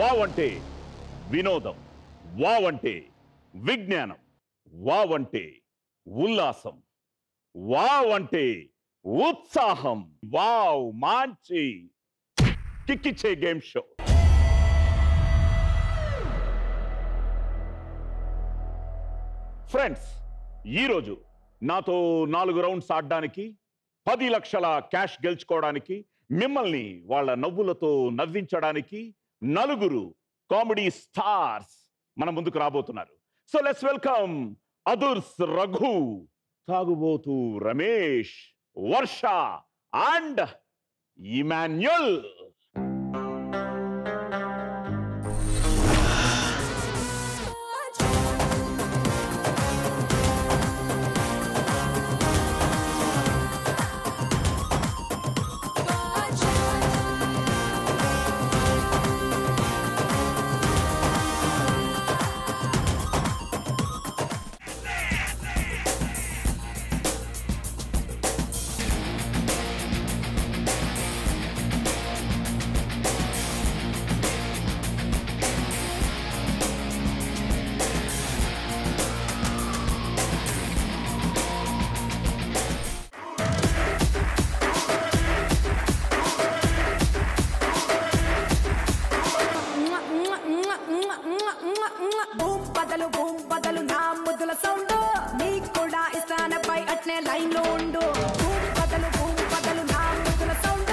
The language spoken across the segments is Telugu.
వావ్ అంటే వినోదం వావ్ అంటే విజ్ఞానం వావ్ అంటే ఉల్లాసం వావ్ అంటే ఉత్సాహం వావ్ మంచి కిక్కిచ్చే గేమ్ షో ఫ్రెండ్స్ ఈరోజు నాతో నాలుగు రౌండ్స్ ఆడడానికి పది లక్షల క్యాష్ గెలుచుకోవడానికి మిమ్మల్ని వాళ్ళ నవ్వులతో నవ్వించడానికి నలుగురు కామెడీ స్టార్స్ మన ముందుకు రాబోతున్నారు so let's welcome Adhurs Raghu Tagubothu Ramesh Varsha and Emmanuel boom బదలు బూమ్ బదలు నా ముద్దుల సౌండ్ నీకు కూడా ఇస్తానపై అట్నే లైన్ లో ఉండు బూమ్ బదలు బూమ్ బదలు నా ముద్దుల సౌండ్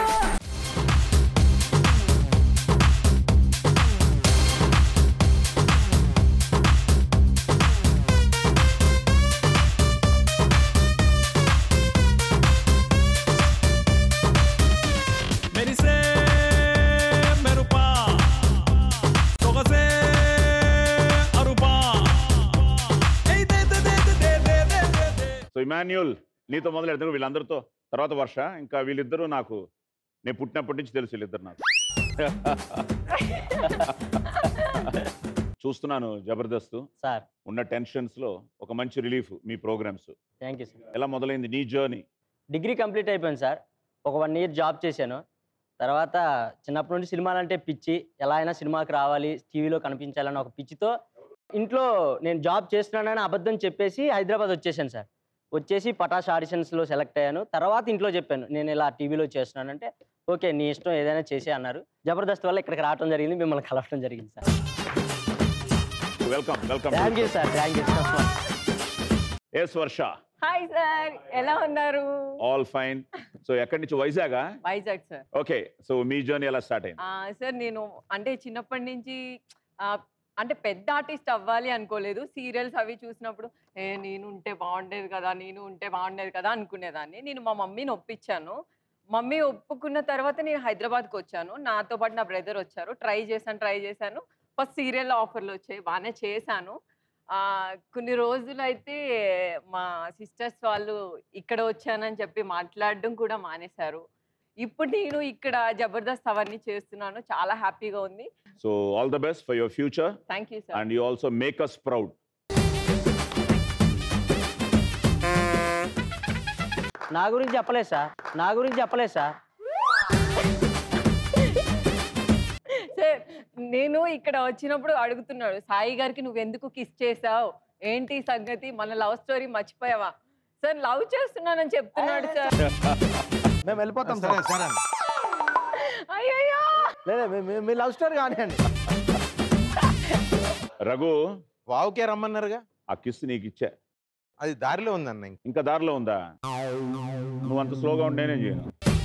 మెరిసే మెరుపా సొగసే అరుపా ఏయ్ దే దే దే దే దే దే దే దే దే. సో ఇమాన్యుల్ నీతో మొదలు పెడతాను వీళ్ళందరితో తర్వాత వర్ష ఇంకా వీళ్ళిద్దరూ నాకు నేను పుట్టినప్పటి నుంచి తెలుసు వీళ్ళిద్దరు నాకు చూస్తున్నాను జబర్దస్త్ సార్ ఉన్న టెన్షన్స్ లో ఒక మంచి రిలీఫ్ మీ ప్రోగ్రామ్స్ థ్యాంక్ యూ సార్ ఎలా మొదలైంది నీ జర్నీ డిగ్రీ కంప్లీట్ అయిపోయింది సార్ ఒక వన్ ఇయర్ జాబ్ చేశాను తర్వాత చిన్నప్పటి నుండి సినిమాలు అంటే పిచ్చి ఎలా అయినా సినిమాకి రావాలి టీవీలో కనిపించాలని ఒక పిచ్చితో ఇంట్లో నేను జాబ్ చేస్తున్నానని అబద్ధం చెప్పేసి హైదరాబాద్ వచ్చేసాను సార్ వచ్చేసి పటాష్ ఆడిషన్స్లో సెలెక్ట్ అయ్యాను తర్వాత ఇంట్లో చెప్పాను నేను ఇలా టీవీలో చేస్తున్నానంటే ఓకే నీ ఇష్టం ఏదైనా చేసే అన్నారు జబర్దస్త్ వల్ల ఇక్కడికి రావడం జరిగింది మిమ్మల్ని కలవడం జరిగింది sir welcome welcome thank you sir thank you so much yes Varsha hi sir ఎలా ఉన్నారు ఆల్ ఫైన్ సో ఎక్కడి నుంచి వైజాగా వైజాగ్ సార్ ఓకే సో మీ జర్నీ ఎలా స్టార్ట్ అయింది ఆ, సార్ నేను అంటే చిన్నప్పటి నుంచి ఆ, అంటే పెద్ద ఆర్టిస్ట్ అవ్వాలి అనుకోలేదు సీరియల్స్ అవి చూసినప్పుడు ఏ నేను ఉంటే బాగుండేది కదా నేను ఉంటే బాగుండేది కదా అనుకునేదాన్ని నేను మా మమ్మీని ఒప్పించాను మమ్మీ ఒప్పుకున్న తర్వాత నేను హైదరాబాద్కి వచ్చాను నాతో పాటు నా బ్రదర్ వచ్చారు ట్రై చేశాను ట్రై చేశాను ఫస్ట్ సీరియల్ ఆఫర్లు వచ్చాయి బాగానే చేశాను ఆ, కొన్ని రోజులు అయితే మా సిస్టర్స్ వాళ్ళు ఇక్కడ వచ్చానని చెప్పి మాట్లాడడం కూడా మానేశారు ఇప్పుడు నేను ఇక్కడ జబర్దస్త్ అవన్నీ చేస్తున్నాను చాలా హ్యాపీగా ఉంది so all the best for your future thank you sir and you also make us proud నా గురించి చెప్పలేదు సార్ నా గురించి చెప్పలేదు సార్ సార్ నేను ఇక్కడ వచ్చినప్పుడు అడుగుతున్నాడు సాయి గారికి నువ్వు ఎందుకు కిస్ చేసావు ఏంటి సంగతి మన లవ్ స్టోరీ మర్చిపోయావా సార్ లవ్ చేస్తున్నానని చెప్తున్నాడు సార్ మేము వెళ్ళిపోతాం సరే సార్ సరే అన్న. అయ్యయ్యో లేదా మీ- మీ- మీ లవ్ స్టోరీ కానివ్వండి రఘు వావుకే రమ్మన్నారుగా ఆ కిస్ నీకు ఇచ్చా అది దారిలో ఉందన్న ఇంక. ఇంకా దారిలో ఉందా నువ్వు అంత స్లోగా ఉండేనే చేయను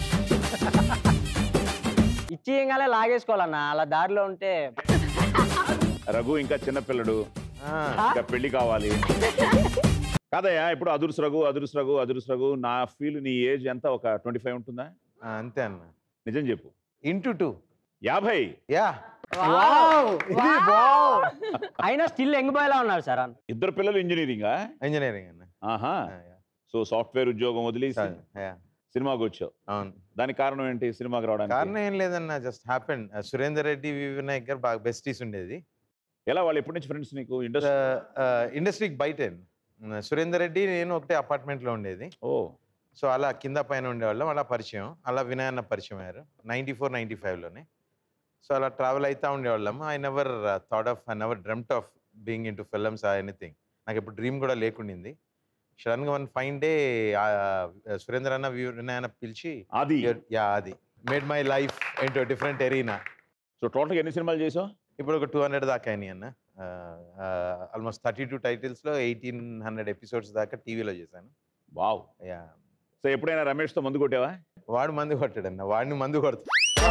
ఇచ్చి ఏంగానే లాగేసుకోవాలన్నా అలా దారిలో ఉంటే రఘు ఇంకా చిన్నపిల్లడు ఆ, ఇంకా పెళ్లి కావాలి కాదయ్యా ఇప్పుడు అదుర్స్ రఘు అదుర్స్ రఘు అదుర్స్ రఘు నా ఫీల్ నీ ఏజ్ ఎంత ఒక ట్వంటీ ఫైవ్ ఉంటుందా ఆ, అంతే అన్న నిజం చెప్పు ఇంటూ టూ యాభై యా వావ్! అయినా స్టిల్ యంగ్ బాయ్ లా ఉన్నారు సార్ ఇద్దరు పిల్లలు ఇంజనీరింగా ఇంజనీరింగ్ అన్న ఆహా ఆ, యా. సో సాఫ్ట్వేర్ ఉద్యోగం వదిలి సరే, యా. సినిమాకి వచ్చావు అవును దానికి కారణం ఏంటి సినిమాకి రావడానికి కారణం ఏం లేదన్న just happen Surender Reddy V Vinayak గారు బాగా బెస్టీస్ ఉండేది ఎలా వాళ్ళు ఎప్పటి నుంచి ఫ్రెండ్స్ నీకు ఇండస్ట్రీ ఇండస్ట్రీకి బయట సురేందర్ రెడ్డి నేను ఒకటే apartment లో ఉండేది ఓ సో అలా కింద పైన ఉండేవాళ్ళం అలా పరిచయం అలా వినయన్న పరిచయం అయ్యారు నైంటీ ఫోర్ నైంటీ ఫైవ్లోనే సో అలా ట్రావెల్ అవుతా ఉండేవాళ్ళం I never thought of I never dreamt of being in to films or anything నాకు ఇప్పుడు డ్రీమ్ కూడా లేకుండింది సడన్గా వన్ ఫైన్ డే సురేంద్ర అన్న వినయన పిలిచి అది యా అది made my life into different arena so టోటల్గా ఎన్ని సినిమాలు చేసావు ఇప్పుడు ఒక టూ హండ్రెడ్ దాకా అయినాయి అన్న ఆల్మోస్ట్ థర్టీ టూ టైటిల్స్లో ఎయిటీన్ హండ్రెడ్ ఎపిసోడ్స్ దాకా టీవీలో చేశాను వావ్ యా సో ఎప్పుడైనా రమేష్తో ముందు కొట్టావా వాడు మందు కొట్టాడు అన్న వాడిని మందు కొడతాడు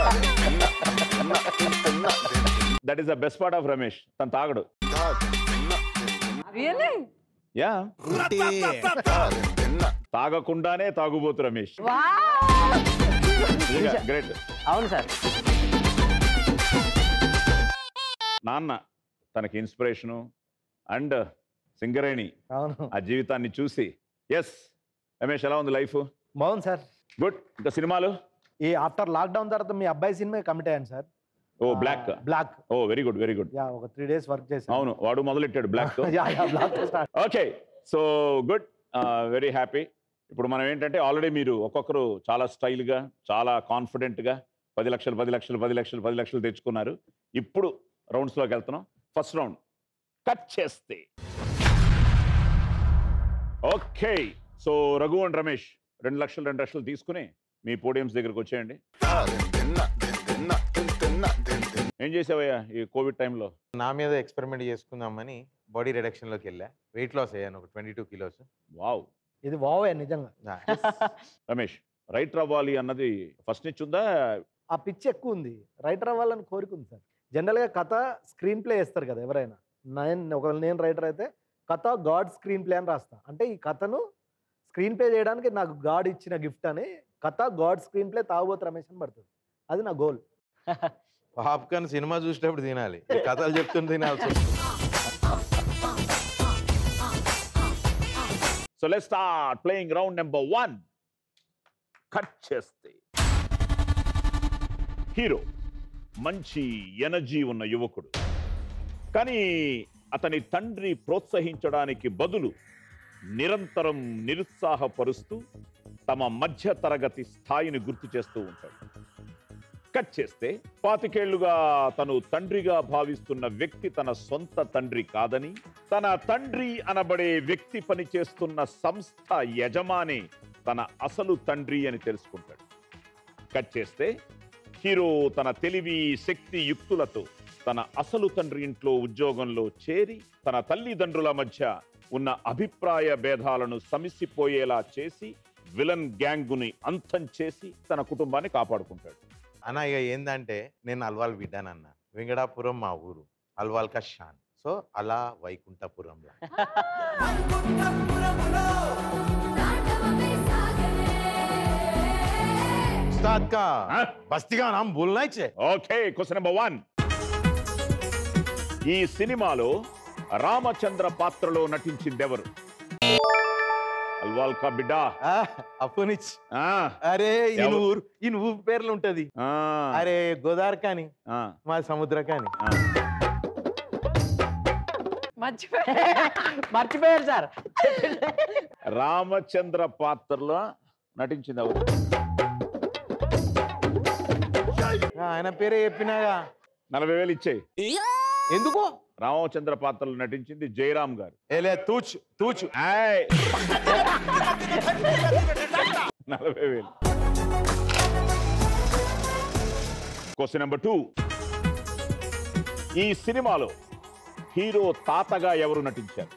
that is the best part of Ramesh తను తాగడు రియలీ యా తాగకుండానే తాగుబోతు రమేష్ గ్రేట్ అవును సార్ నాన్న తనకి ఇన్స్పిరేషను అండ్ సింగరేణి అవును ఆ జీవితాన్ని చూసి ఎస్ రమేష్ ఎలా ఉంది లైఫ్ బాగుంది సార్ గుడ్ ఇంకా సినిమాలు ఈ ఆఫ్టర్ లాక్డౌన్ తర్వాత మీ అబ్బాయి సినిమా కమిట్ అయ్యాను sir oh block block oh very good very good yeah ఒక త్రీ డేస్ వర్క్ చేశాను అవును వాడు మొదలెట్టాడు block yeah yeah block start okay so good very happy ఇప్పుడు మనం ఏంటంటే ఆల్రెడీ మీరు ఒక్కొక్కరు చాలా స్టైల్గా చాలా కాన్ఫిడెంట్గా పది లక్షలు పది లక్షలు పది లక్షలు పది లక్షలు తెచ్చుకున్నారు ఇప్పుడు రౌండ్స్లోకి వెళ్తున్నాం ఫస్ట్ రౌండ్ కట్ చేస్తే okay so Raghu and Ramesh రెండు లక్షలు రెండు లక్షలు తీసుకుని మీ పోడియంస్ దగ్గరకు వచ్చేయండి ఏం చేసావయ్యా ఈ కోవిడ్ టైంలో నా మీద ఎక్స్పెరిమెంట్ చేసుకుందామని బాడీ రిడక్షన్లోకి వెళ్ళా వెయిట్ లాస్ అయ్యాను ఒక ట్వంటీ టూ కిలోస్ వావ్ ఇది వావే నిజంగా రమేష్ రైటర్ అవ్వాలి అన్నది ఫస్ట్ నుంచి ఉందా ఆ పిచ్ ఎక్కువ ఉంది రైటర్ అవ్వాలని కోరిక ఉంది సార్ జనరల్గా కథ స్క్రీన్ ప్లే వేస్తారు కదా ఎవరైనా నేను ఒకవేళ నేను రైటర్ అయితే కథ గాడ్ స్క్రీన్ ప్లే అని రాస్తా అంటే ఈ కథను స్క్రీన్ ప్లే చేయడానికి నాకు గాడ్ ఇచ్చిన గిఫ్ట్ అని కథ గాడ్ స్క్రీన్ ప్లే తాగుబోతు రమేష్ అని పడుతుంది అది నా గోల్ పాప్కార్న్ సినిమా చూసేటప్పుడు తినాలి ఈ కథలు చెప్తుంటే తినాల్సి వస్తుంది. So let start playing round number one cut చేస్తే హీరో మంచి ఎనర్జీ ఉన్న యువకుడు కానీ అతని తండ్రి ప్రోత్సహించడానికి బదులు నిరంతరం నిరుత్సాహపరుస్తూ తమ మధ్య తరగతి స్థాయిని గుర్తు చేస్తూ ఉంటాడు కట్ చేస్తే పాతికేళ్లుగా తను తండ్రిగా భావిస్తున్న వ్యక్తి తన సొంత తండ్రి కాదని తన తండ్రి అనబడే వ్యక్తి పనిచేస్తున్న సంస్థ యజమాని తన అసలు తండ్రి అని తెలుసుకుంటాడు కట్ చేస్తే హీరో తన తెలివి శక్తి యుక్తులతో తన అసలు తండ్రి ఇంట్లో ఉద్యోగంలో చేరి తన తల్లిదండ్రుల మధ్య ఉన్న అభిప్రాయ భేదాలను సమిసిపోయేలా చేసి విలన్ గ్యాంగుని అంతం చేసి తన కుటుంబాన్ని కాపాడుకుంటాడు అన్న ఇక ఏందంటే నేను అల్వాల్ బిడ్డానన్న వెంకటాపురం మా ఊరు అల్వాల్ కా షాన్ సో అలా వైకుంఠపురంలో उस्ताद का हाँ? बस्ती का नाम बोलना ही चाहिए ఓకే క్వశ్చన్ నెంబర్ వన్ ఈ సినిమాలో రామచంద్ర పాత్రలో నటించిందెవరు అల్వాల్ కా బిడ్డా అప్పునిచ్ ఆ, అరే ఈయన ఎవరు? ఊరు ఈయన ఊరు పేర్లు ఉంటది ఆ, అరే గోదావరి కానీ ఆ, మా సముద్ర కానీ ఆ. మర్చిపోయా మర్చిపోయారు సార్ రామచంద్ర పాత్రలో నటించింది ఎవరు ఆ, ఆయన పేరే చెప్పినాగా నలభై వేలు ఇచ్చేయి ఎందుకు రామచంద్ర పాత్రలో నటించింది జయరామ్ గారు ఏలే తూచ్ తూచ్ ఏయ్! నలభై వేలు క్వశ్చన్ నెంబర్ టూ ఈ సినిమాలో హీరో తాతగా ఎవరు నటించారు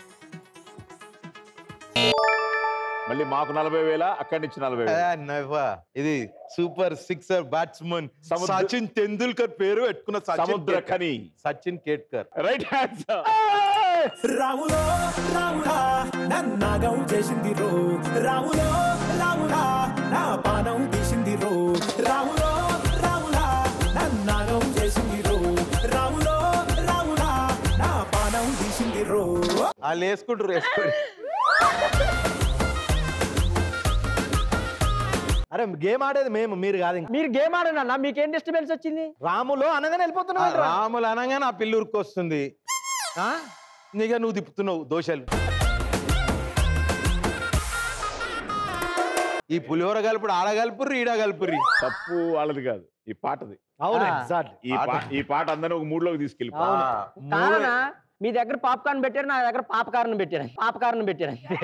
మళ్ళీ మాకు నలభై వేల అక్కడి నుంచి నలభై వేల ఆ, నవ్వా. ఇది సూపర్ సిక్సర్ బ్యాట్స్మన్ సముద్ర- సచిన్ తెందుల్కర్ పేరు పెట్టుకున్న సచిన్ సముద్ర కేట్కర్. ఖని సచిన్ కేట్కర్ రైట్ ఆన్సర్ రాములో రాములా నన్నాగం చేసింది రో రాములో రాములా నా పానం తీసింది రో రాములో రాములా నన్నాగం చేసింది రో రాములో రాములా నా పానం తీసింది రో వాళ్ళు వేసుకుంటారు వేసుకోండి అరే గేమ్ ఆడేది మేము మీరు కాదు ఇంకా మీరు గేమ్ ఆడండి అన్న మీకేం డిస్టర్బెన్స్ వచ్చింది రాములో అనగానే ఆ వెళ్ళిపోతున్నావు ఏంట్రా? రాములు అనగానే ఆ పిల్లి ఉరుకొస్తుంది ఆ? నీగా నువ్వు తిప్పుతున్నావు దోశలు ఈ పులిహోర కలుపుడు ఆడ కలుపుర్రి ఈడ కలుపుర్రి తప్పు వాళ్ళది కాదు ఈ పాటది అవును ఆ. ఎగ్జాక్ట్లీ ఈ పా- ఈ పాట అందరినీ ఒక మూడ్లోకి తీసుకెళ్ళి అవును. కారణా మీ దగ్గర పాప్కార్న్ పెట్టారు నా దగ్గర పాపకార్న్ పెట్టారు పాపకార్న్ పెట్టారు అంతే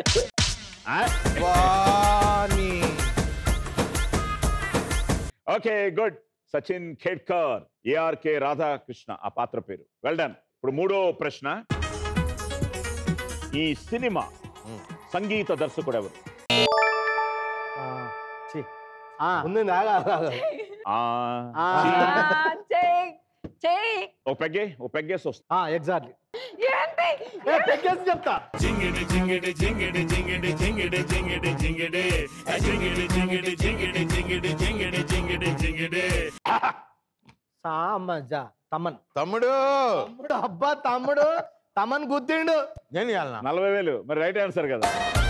okay good Sachin Khedkar ARK Radhakrishna ఆ పాత్ర పేరు వెల్ డన్ ఇప్పుడు మూడో ప్రశ్న ఈ సినిమా సంగీత దర్శకుడు ఎవరు ఆ, ఉంది ఆగా, ఆగా, ఆగా. ఆ, ఆ. సి. చెయ్యి చెయ్యి ఓ పెగ్గే ఓ పెగ్గేసి వస్తుంది ఆ, ఎగ్జాక్ట్లీ ఏంటి ఏ, పెగ్గేసి చెప్తా సామజ తమన్ తమ్ముడు తమ్ముడు అబ్బా తమ్ముడు తమన్ గుద్దిండు నేను ఇవ్వాలనా నలభై వేలు మరి రైట్ ఆన్సర్ కదా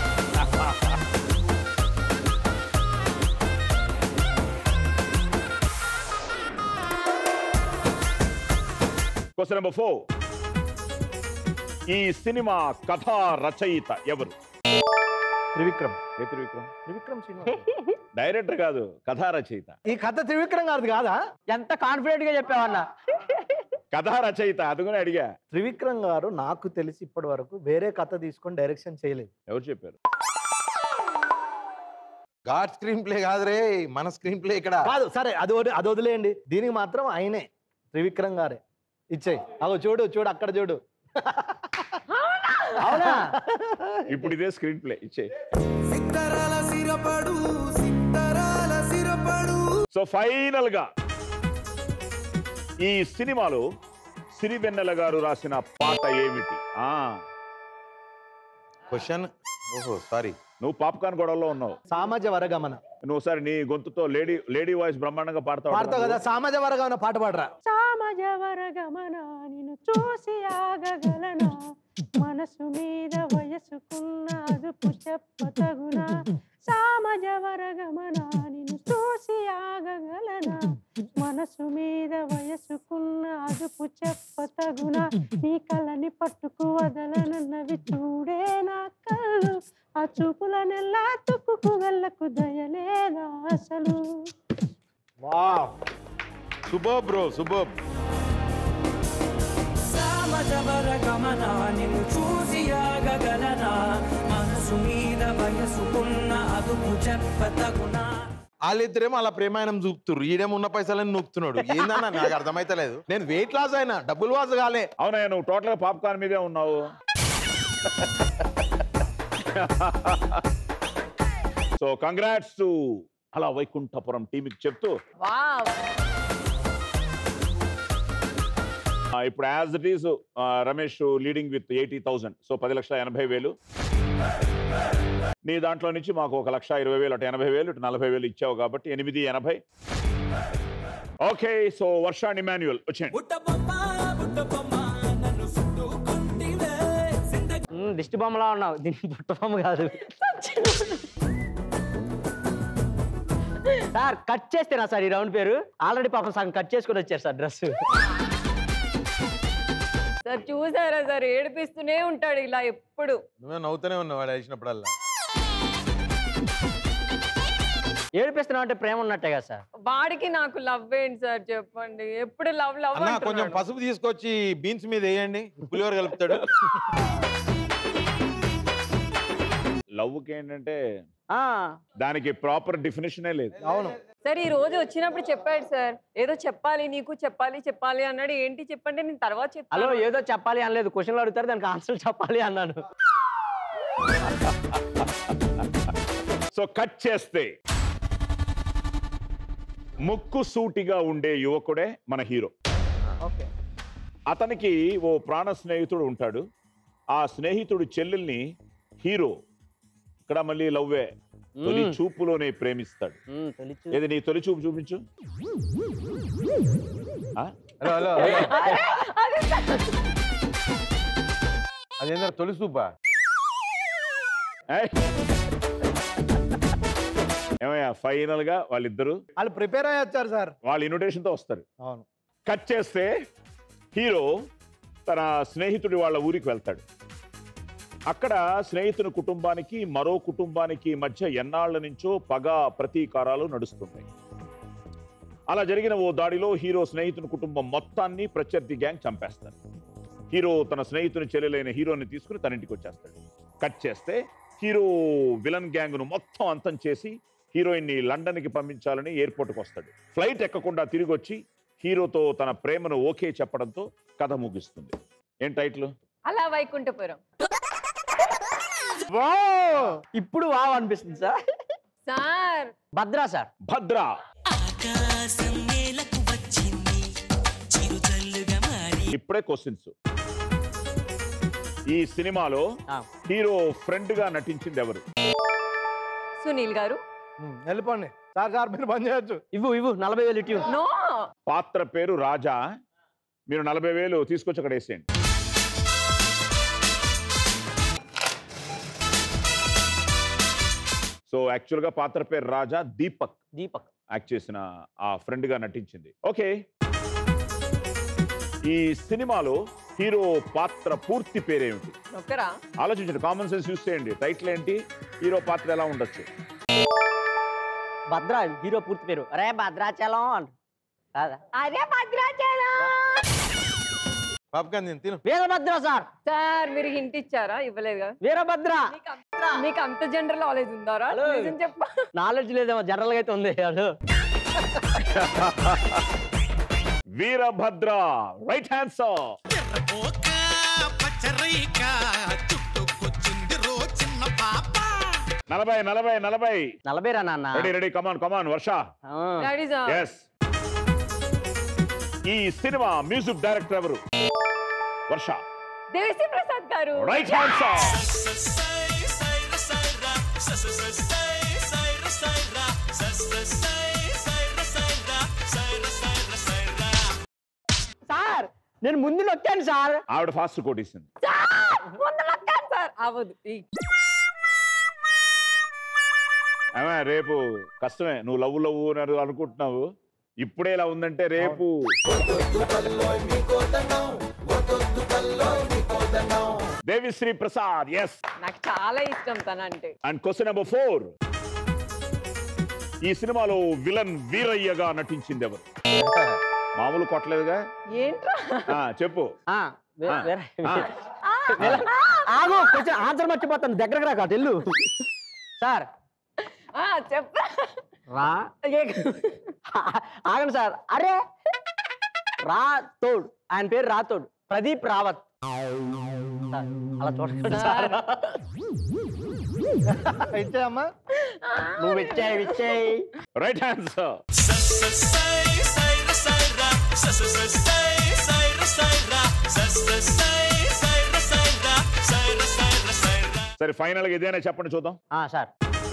క్వశ్చన్ నెంబర్ ఫోర్ ఈ సినిమా కథా రచయిత ఎవరు త్రివిక్రమ్ ఏ త్రివిక్రమ్ త్రివిక్రమ్ సినిమా డైరెక్టర్ కాదు కథా రచయిత ఈ కథ త్రివిక్రమ్ గారిది కాదా ఎంత కాన్ఫిడెంట్ గా చెప్పావన్నా కథా రచయిత అది కూడా అడిగా త్రివిక్రమ్ గారు నాకు తెలిసి ఇప్పటి వరకు వేరే కథ తీసుకొని డైరెక్షన్ చేయలేదు ఎవరు చెప్పారు గాడ్ స్క్రీన్ ప్లే కాదురే మన స్క్రీన్ ప్లే ఇక్కడ కాదు సరే అది వదిలే- అది వదిలేయండి దీనికి మాత్రం ఆయనే త్రివిక్రమ్ గారే ఇచ్చేయి అగో చూడు చూడు అక్కడ చూడు అవునా ఇప్పుడు ఇదే స్క్రీన్ ప్లే ఇచ్చే సిత్తరాల సిరపడు సిత్తరాల సిరపడు సో ఫైనల్ గా ఈ సినిమాలో సిరివెన్నెల గారు రాసిన పాట ఏమిటి ఆ క్వశ్చన్ ఓహో సారీ నువ్వు పాప్కార్న్ గొడవలో ఉన్నావు సామాజ వరగమన నువ్వు ఒకసారి నీ గొంతుతో లేడీ లేడీ వాయిస్ బ్రహ్మాండంగా పాడతావు పాడతావు కదా సామాజ వరగమన పాట పాడరా సామజవర గమన నిన్ను చూసి ఆగగలనా మనసు మీద వయసుకున్న అదుపు చెప్పతగునా సామజవర గమన నిన్ను చూసి ఆగగలనా మనసు మీద వయసుకున్న అదుపు చెప్పతగునా నీ కళ్ళని పట్టుకు వదలనన్నవి చూడే నా కళ్ళు ఆ చూపులనెల్లా తుక్కుకు వెళ్ళకు దయలేదా అసలు వావ్ సుబోబ్ బ్రో సుబోబ్ సామజవర గమన నిన్ను చూసి ఆగగలనా మనసు మీద వయసుకున్న అదుపు చెప్పతగునా వాళ్ళిద్దరేమో అలా ప్రేమాయణం చూపుతుర్రు ఈడేమో ఉన్న పైసలని నూపుతున్నాడు ఏందన్నా నాకు అర్థమైతలేదు నేను వెయిట్ లాస్ అయినా డబ్బులు వాస్ కాలే అవునయ్య నువ్వు టోటల్ గా పాప్కార్న్ మీదే ఉన్నావు సో కంగ్రాట్స్ టు అలా వైకుంఠపురం టీంకి చెప్తూ వావ్ ఆ, ఇప్పుడు as it is Ramesh leading with eighty thousand so పది లక్షల ఎనభై వేలు నీ దాంట్లో నుంచి మాకు ఒక లక్ష ఇరవై వేలు అటు ఎనభై వేలు ఇటు నలభై వేలు ఇచ్చావు కాబట్టి ఎనిమిది ఎనభై ఓకే సో వర్షాన్ని మాన్యువల్ వచ్చేయండి బుట్టబొమ్మ బుట్టబొమ్మ నన్ను చుట్టుకుంటివే జిందగీ ఉమ్, దిష్టి బొమ్మలా ఉన్నావు దీని బుట్ట బొమ్మ కాదు సార్ కట్ చేస్తేనా సార్ ఈ రౌండ్ పేరు ఆల్రెడీ పాపం సగం కట్ చేసుకొని వచ్చారు సార్ డ్రెస్ సార్ చూసారా సార్ ఏడిపిస్తూనే ఉంటాడు ఇలా ఎప్పుడు నువ్వే నవ్వుతూనే ఉన్నావు వాడు వేసినప్పుడల్లా ఏడిపిస్తున్నావు అంటే ప్రేమ ఉన్నట్టే కదా సార్ వాడికి నాకు లవ్ ఏంటి సార్ చెప్పండి ఎప్పుడు లవ్ లవ్ అన్న కొంచెం పసుపు తీసుకొచ్చి బీన్స్ మీద వేయండి పులిహోర కలుపుతాడు లవ్కి ఏంటంటే ఆ, దానికి ప్రాపర్ డెఫినేషనే లేదు అవును సార్ ఈ రోజు వచ్చినప్పుడు చెప్పాడు సార్ ఏదో చెప్పాలి నీకు చెప్పాలి చెప్పాలి అన్నాడు ఏంటి చెప్పండి నేను తర్వాత హలో చెప్తాను ఏదో చెప్పాలి అనలేదు క్వశ్చన్లు అడుగుతారు దానికి ఆన్సర్ చెప్పాలి అన్నాను సో కట్ చేస్తే ముక్కు సూటిగా ఉండే యువకుడే మన హీరో ఓకే అతనికి ఓ ప్రాణ స్నేహితుడు ఉంటాడు ఆ స్నేహితుడు చెల్లెల్ని హీరో ఇక్కడ మళ్ళీ లవ్వే తొలి మ్మ్. చూపులోనే ప్రేమిస్తాడు తెలుసు ఏది నీ తొలి చూపు చూపించు ఆ? హలో హలో హలో అదేందా తొలి సూపా ఏయ్. ఏమయ్యా ఫైనల్ గా వాళ్ళిద్దరు వాళ్ళు ప్రిపేర్ అయ్యి వచ్చారు సార్ వాళ్ళ ఇన్విటేషన్ తో వస్తారు అవును కట్ చేస్తే హీరో తన స్నేహితుడి వాళ్ళ ఊరికి వెళ్తాడు అక్కడ స్నేహితుని కుటుంబానికి మరో కుటుంబానికి మధ్య ఎన్నాళ్ల నుంచో పగ ప్రతీకారాలు నడుస్తుంటాయి అలా జరిగిన ఓ దాడిలో హీరో స్నేహితుని కుటుంబం మొత్తాన్ని ప్రత్యర్థి గ్యాంగ్ చంపేస్తారు హీరో తన స్నేహితుని చెల్లెలైన హీరోని తీసుకుని తన ఇంటికి వచ్చేస్తాడు కట్ చేస్తే హీరో విలన్ గ్యాంగ్ ను మొత్తం అంతం చేసి హీరోయిన్ ని లండన్ కి పంపించాలని ఎయిర్పోర్ట్కి వస్తాడు ఫ్లైట్ ఎక్కకుండా తిరిగి వచ్చి హీరోతో తన ప్రేమను ఓకే చెప్పడంతో కథ ముగిస్తుంది ఏం టైటిల్ అలా వైకుంఠపురం ఇప్పుడు వావ్ అనిపిస్తుంది sir sir Bhadra sir Bhadra ఆకాశం నేలకు వచ్చింది చిరుజల్లుగా మారి ఇప్పుడే క్వశ్చన్స్ ఈ సినిమాలో ఆ. హీరో ఫ్రెండ్ గా నటించింది ఎవరు సునీల్ గారు ఉమ్, వెళ్ళిపోండి సార్ సార్ మీరు బంద్ చేయొచ్చు ఇవ్వు ఇవ్వు నలభై వేలు ఇటు నో పాత్ర పేరు రాజా మీరు నలభై వేలు తీసుకొచ్చి అక్కడ వేసేయండి సో యాక్చువల్ గా పాత్ర పేరు రాజా దీపక్ దీపక్ యాక్ట్ చేసిన ఆ ఫ్రెండ్ గా నటించింది ఓకే ఈ సినిమాలో హీరో పాత్ర పూర్తి పేరేమిటి ఒక్కరా ఆలోచించండి కామన్ సెన్స్ యూస్ చేయండి టైటిల్ ఏంటి హీరో పాత్ర ఎలా ఉండొచ్చు భద్రా హీరో పూర్తి పేరు అరే భద్రాచలం అంట కాదా అరే భద్రాచలం పాప్కార్న్ తిను తిను వీరభద్ర సార్ సార్ మీరు హింట్ ఇచ్చారా ఇవ్వలేదు కదా వీరభద్ర మీకు అంత- మీకు అంత జనరల్ నాలెడ్జ్ ఉందారా హలో. నిజం చెప్ప నాలెడ్జ్ లేదేమో జనరల్ గా అయితే ఉంది హలో వీరభద్ర రైట్ హ్యాండ్సర్ ఓక పచ్చరైక చుట్టుకొచ్చింది రో చిన్న పాప నలభై నలభై నలభై నలభై రా నాన్న రెడీ రెడీ కమాన్ కమాన్ వర్ష ఆ. That is a- ఎస్ ఈ సినిమా మ్యూజిక్ డైరెక్టర్ ఎవరు వర్ష దేవిశ్రీ ప్రసాద్ గారు రైట్ హ్యాండ్సర్ సార్ నేను ముందు నొక్కాను సార్ ఆవిడ ఫాస్ట్ కొట్టేసింది సార్, ముందు నొక్కాను సార్ అవ్వదు ఈ- ఆమె రేపు కష్టమే నువ్వు లవ్ లవ్ అని అనుకుంటున్నావు ఇప్పుడే ఇలా ఉందంటే రేపు దేవిశ్రీ ప్రసాద్ ఎస్ నాకు చాలా ఇష్టం తనంటే అండ్ క్వశ్చన్ నెంబర్ ఫోర్ ఈ సినిమాలో విలన్ వీరయ్యగా నటించింది ఎవరు మామూలు కొట్టలేదుగా ఏంట్రా ఆ, చెప్పు ఆ, వే- ఆ, వేరే- ఆ. వేరే- ఆగు కొంచెం ఆన్సర్ మర్చిపోతాను దగ్గరకు రాక తెల్లు సార్ ఆ, చెప్ప రా ఆగండి సార్ అరే రాతోడ్ ఆయన పేరు రాతోడ్ ప్రదీప్ రావత్ సార్, అలా చూడండి సార్ ఇచ్చేయమ్మా నువ్వు ఇచ్చాయి ఇచ్చాయి రైట్ ఆన్సర్ సరే ఫైనల్ గా ఇదేనా చెప్పండి చూద్దాం ఆ, సార్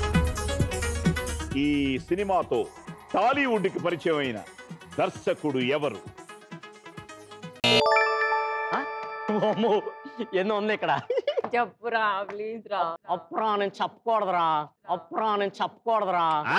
ఈ సినిమాతో టాలీవుడ్ కి పరిచయం అయిన దర్శకుడు ఎవరు అమ్మో, ఎన్నో ఉంది ఇక్కడ చెప్పురా ప్లీజ్ రా అప్పురా నేను చెప్పకూడదురా అప్పురా నేను చెప్పకూడదురా ఆ?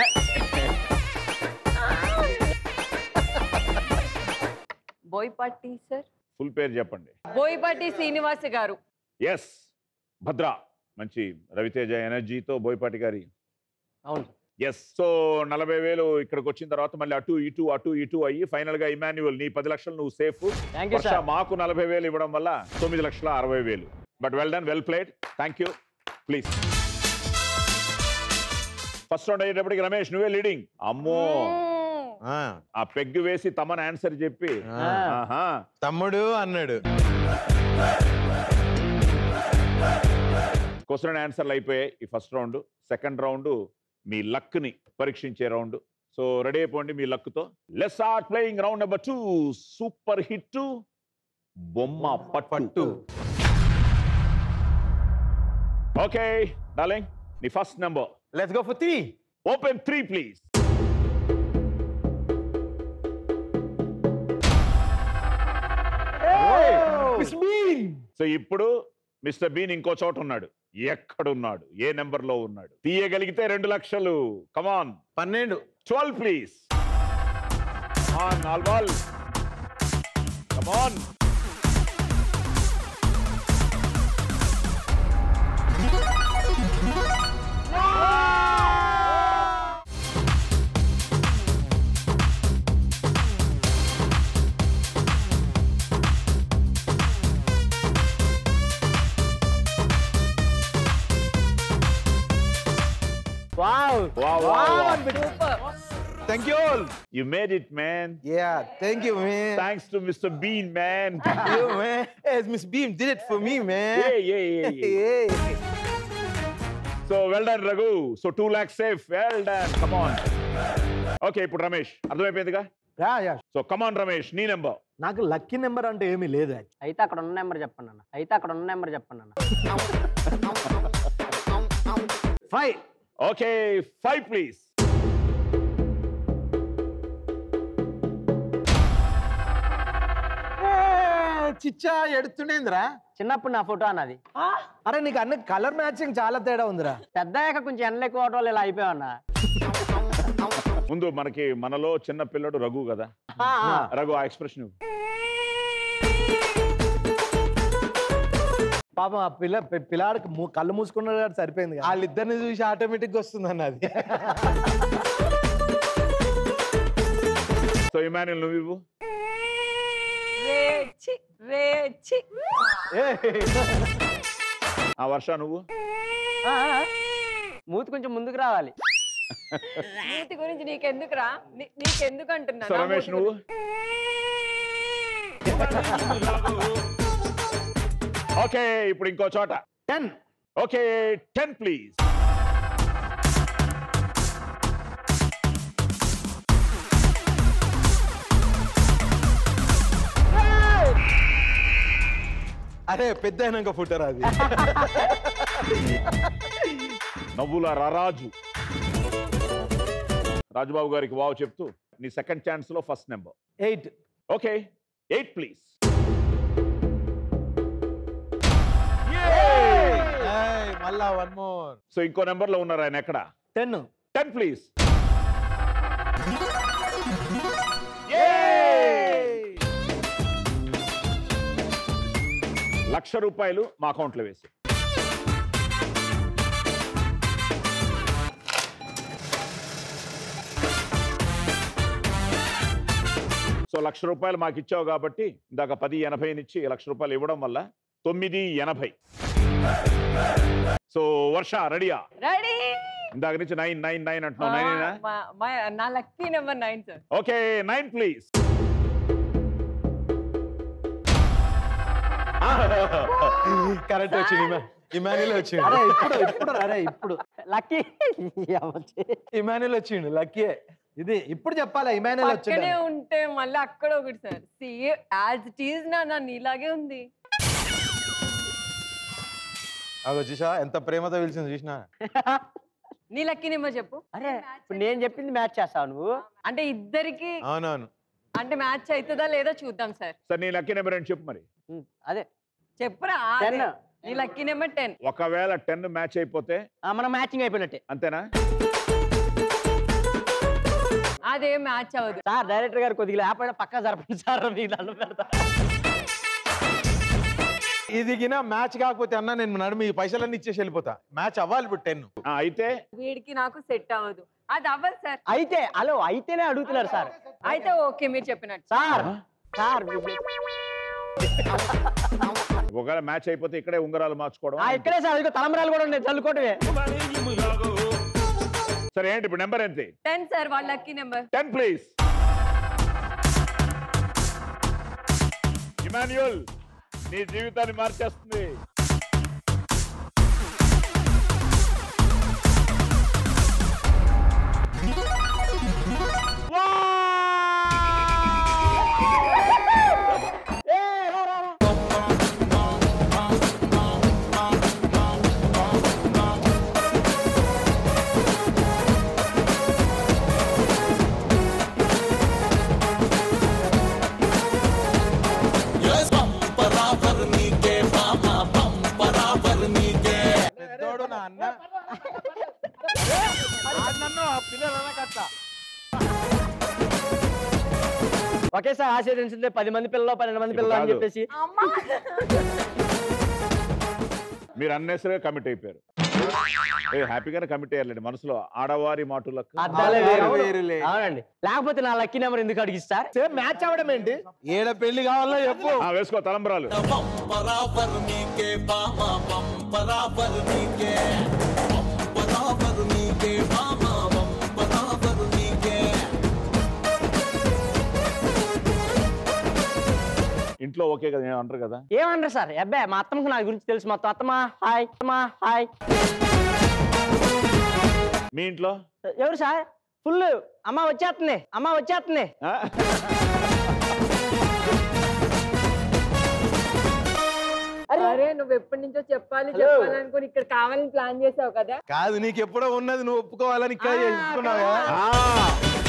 బోయపాటి సార్ ఫుల్ పేరు చెప్పండి బోయపాటి శ్రీనివాస్ గారు ఎస్ భద్ర మంచి రవితేజ ఎనర్జీతో బోయపాటి గారి అవును ఎస్ సో నలభై వేలు ఇక్కడికి వచ్చిన తర్వాత మళ్ళీ అటు ఇటు అటు ఇటు అయ్యి ఫైనల్ గా ఇమాన్యువల్ నీ పది లక్షలు నువ్వు safe thank you Varsha sir మాకు నలభై వేలు ఇవ్వడం వల్ల తొమ్మిది లక్షల అరవై వేలు but well done well played thank you please first round అయ్యేటప్పటికి రమేష్ నువ్వే లీడింగ్ అమ్మో ఆ, ఆ పెగ్గు వేసి తమన్ ఆన్సర్ చెప్పి ఆ. ఆహా తమ్ముడు అన్నాడు క్వశ్చన్ ఆన్సర్లు అయిపోయాయి ఈ ఫస్ట్ రౌండ్ సెకండ్ రౌండ్ మీ లక్ ని పరీక్షించే రౌండ్ సో రెడీ అయిపోండి మీ లక్ తో less are playing round number two super hit బొమ్మ పట్టు పట్టు ఓకే డార్లింగ్ నీ first number let's go for three open three please so ఇప్పుడు మిస్టర్ బీన్ ఇంకో చోట ఉన్నాడు ఎక్కడున్నాడు ఏ నెంబర్ లో ఉన్నాడు తీయగలిగితే రెండు లక్షలు కమాన్ పన్నెండు twelve please on all ball come on super thank you all You made it, man. Yeah thank you man Thanks to Mr. Bean, man. you man hey miss beam did it for me man yeah, yeah, yeah, yeah. hey So well done, Raghu. So two lakhs safe. Well done. Come on. Okay, ఇప్పుడు రమేష్ అర్థమైపోయిందిగా yeah yeah so come on Ramesh నీ నెంబర్ నాకు లక్కీ నెంబర్ అంటే ఏమీ లేదు actually. అయితే అక్కడ ఉన్న నెంబర్ చెప్పండి అన్న అయితే అక్కడ ఉన్న నెంబర్ చెప్పండి అన్న ఫైవ్ ఓకే ఫైవ్ ప్లీజ్ చిచ్చా ఎడుతుండేంద్రా చిన్నప్పుడు నా ఫోటో అన్నది అరే నీకు అన్ని కలర్ మ్యాచింగ్ చాలా తేడా ఉందిరా పెద్ద అయ్యాక కొంచెం ఎండలు ఎక్కువ అవడం వల్ల ఇలా అయిపోయావన్నా ముందు మనకి మనలో చిన్న పిల్లడు రఘు కదా రఘు ఆ ఎక్స్ప్రెషన్ పాపం ఆ పిల్ల పి- పిల్లాడికి ము- కళ్ళు మూసుకున్నాడు కాబట్టి సరిపోయింది కదా. వాళ్ళిద్దరిని చూసి ఆటోమేటిక్ గా వస్తుంది అన్నది సో ఇమాన్యుల్ నువ్వు ఇవ్వు రేచి రేచి ఆ వర్ష నువ్వు మూతి కొంచెం ముందుకు రావాలి నీతి గురించి నీకెందుకురా నీ- నీకెందుకు అంటున్నా సో నా రమేష్ మూతి నువ్వు ఓకే ఇప్పుడు ఇంకో చోట టెన్ ఓకే టెన్ ప్లీజ్ అరే పెద్ద అయినాక ఫుటర్ అది నవ్వుల రరాజు రాజుబాబు గారికి వావ్ చెప్తూ నీ సెకండ్ ఛాన్స్ లో first number eight okay eight please ఏయ్, మళ్ళా వన్ మోర్ సో ఇంకో నెంబర్ లో ఉన్నారు ఆయన ఎక్కడ టెన్ టెన్ ప్లీజ్ లక్ష రూపాయలు మా అకౌంట్లో వేసి సో లక్ష రూపాయలు మాకు ఇచ్చావు కాబట్టి ఇందాక పది ఎనభైనిచ్చి లక్ష రూపాయలు ఇవ్వడం వల్ల తొమ్మిది ఎనభై సో వర్ష రెడీయా రెడీ ఇందాక నుంచి నైన్ నైన్ నైన్ అంటున్నావు నైన్ నా lucky number nine sir okay nine please correct వచ్చింది ఇమాన్యుల్ అరే వచ్చిండు ఇప్పుడు ఇప్పుడు అరే ఇప్పుడు లక్కీ ఇమాన్యుల్ వచ్చిండు లక్కీ ఇది ఇప్పుడు చెప్పాలా ఇమానుయల్ పక్కనే వచ్చిండు ఉంటే మళ్ళీ అక్కడ ఒకటి sir see as it is నా నా నీలాగే ఉంది అగో చూసా ఎంత ప్రేమతో పిలిచింది చూసినా నీ లక్కీ నెంబర్ చెప్పు అరే ఇప్పుడు నేను చెప్పింది మ్యాచ్ చేస్తావు నువ్వు అంటే ఇద్దరికి అవునవును అంటే మ్యాచ్ అవుతుందా లేదా చూద్దాం సార్ సార్ నీ లక్కీ నెంబర్ ఏంటి చెప్పు మరి ఉమ్, అదే చెప్పురా టెన్ అదే. నీ లక్కీ నెంబర్ టెన్ ఒకవేళ టెన్ మ్యాచ్ అయిపోతే మనం మ్యాచింగ్ అయిపోయినట్టే అంతేనా అదే మ్యాచ్ అవ్వదు సార్ డైరెక్టర్ గారు కొద్దిగా లేకపోయినా పక్కా జరపండి సార్ మీకు దండం పెడతా ఇది గిన మ్యాచ్ కాకపోతే అన్న నేను నడుము ఈ పైసలన్నీ ఇచ్చేసి వెళ్ళిపోతా మ్యాచ్ అవ్వాలి ఇప్పుడు టెన్ ఆ, అయితే వీడికి నాకు సెట్ అవ్వదు అది అవ్వదు సార్ అయితే హలో అయితేనే అడుగుతున్నారు సార్ అయితే ఓకే మీరు చెప్పినట్టు సార్ సార్ ఒకవేళ మ్యాచ్ అయిపోతే ఇక్కడే ఉంగరాలు మార్చుకోవడం ఆ, ఇక్కడే సార్ ఇదిగో తలంబరాలు కూడా ఉన్నాయి చల్లుకోవటమే సరే ఏంటి ఇప్పుడు నెంబర్ ఏంటి టెన్ సార్ వాళ్ళ lucky number ten please Emmanuel నీ జీవితాన్ని మార్చేస్తుంది పెద్దోడు నా అన్న ఆ నన్ను ఆ పిల్లలు అనకట్ట ఒకేసారి ఆశీర్వదించింది పది మంది పిల్లలు పన్నెండు మంది పిల్లలు అని కాదు. చెప్పేసి మీరు అన్నెసరిగా కమిట్ అయిపోయారు ఏ, హ్యాపీగానే కమిట్ అయ్యారండి మనసులో ఆడవారి మాటలకు అద్దాలే వేరు వేరులే. అవునండి లేకపోతే నా లక్కీ నెంబర్ ఎందుకు అడిగిస్తారు సేమ్ మ్యాచ్ అవ్వడం ఏంటి ఏడ పెళ్లి కావాలో చెప్పు ఆ, వేసుకో తలంబరాలు బరాబర్ నీకే బామా బం బరాబర్ నీకే బం బరాబర్ నీకే బామా బం బరాబర్ ఇంట్లో ఓకే కదా ఏం అంటారు కదా ఏమన్నారు సార్ అబ్బాయి మా అత్తమ్మకు నా గురించి తెలుసు మొత్తం అత్తమ్మా హాయ్ అత్తమ్మా హాయ్ మీ ఇంట్లో ఎవరు సార్ ఫుల్ అమ్మ వచ్చేస్తుంది అమ్మ వచ్చేస్తుంది ఆ? అరే నువ్వు ఎప్పటి నుంచో చెప్పాలి చెప్పాలి అనుకుని ఇక్కడ కావాలని ప్లాన్ చేసావు కదా కాదు నీకు ఎప్పుడో ఉన్నది నువ్వు ఒప్పుకోవాలని ఇక్కడ చేసుకున్నావు కదా ఆ,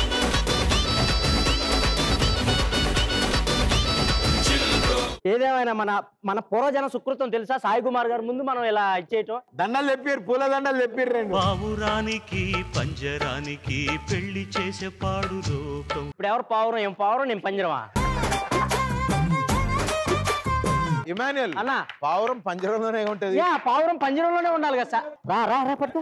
ఏదేమైనా మన మన పూర్వజన సుకృతం తెలుసా సాయి కుమార్ గారు ముందు మనం ఇలా ఇచ్చేయటం దండలు తెప్పారు పూల దండలు తెప్పారు రెండు పావురానికి పంజరానికి పెళ్లి చేసే పాడు లోకం ఇప్పుడు ఎవరు పావురం ఏం పావురం నేను పంజరమా ఇమాన్యుయల్ అన్నా పావురం పంజరంలోనే ఉంటది యా పావురం పంజరంలోనే ఉండాలి కదా సార్ రా రా రా పట్టుకో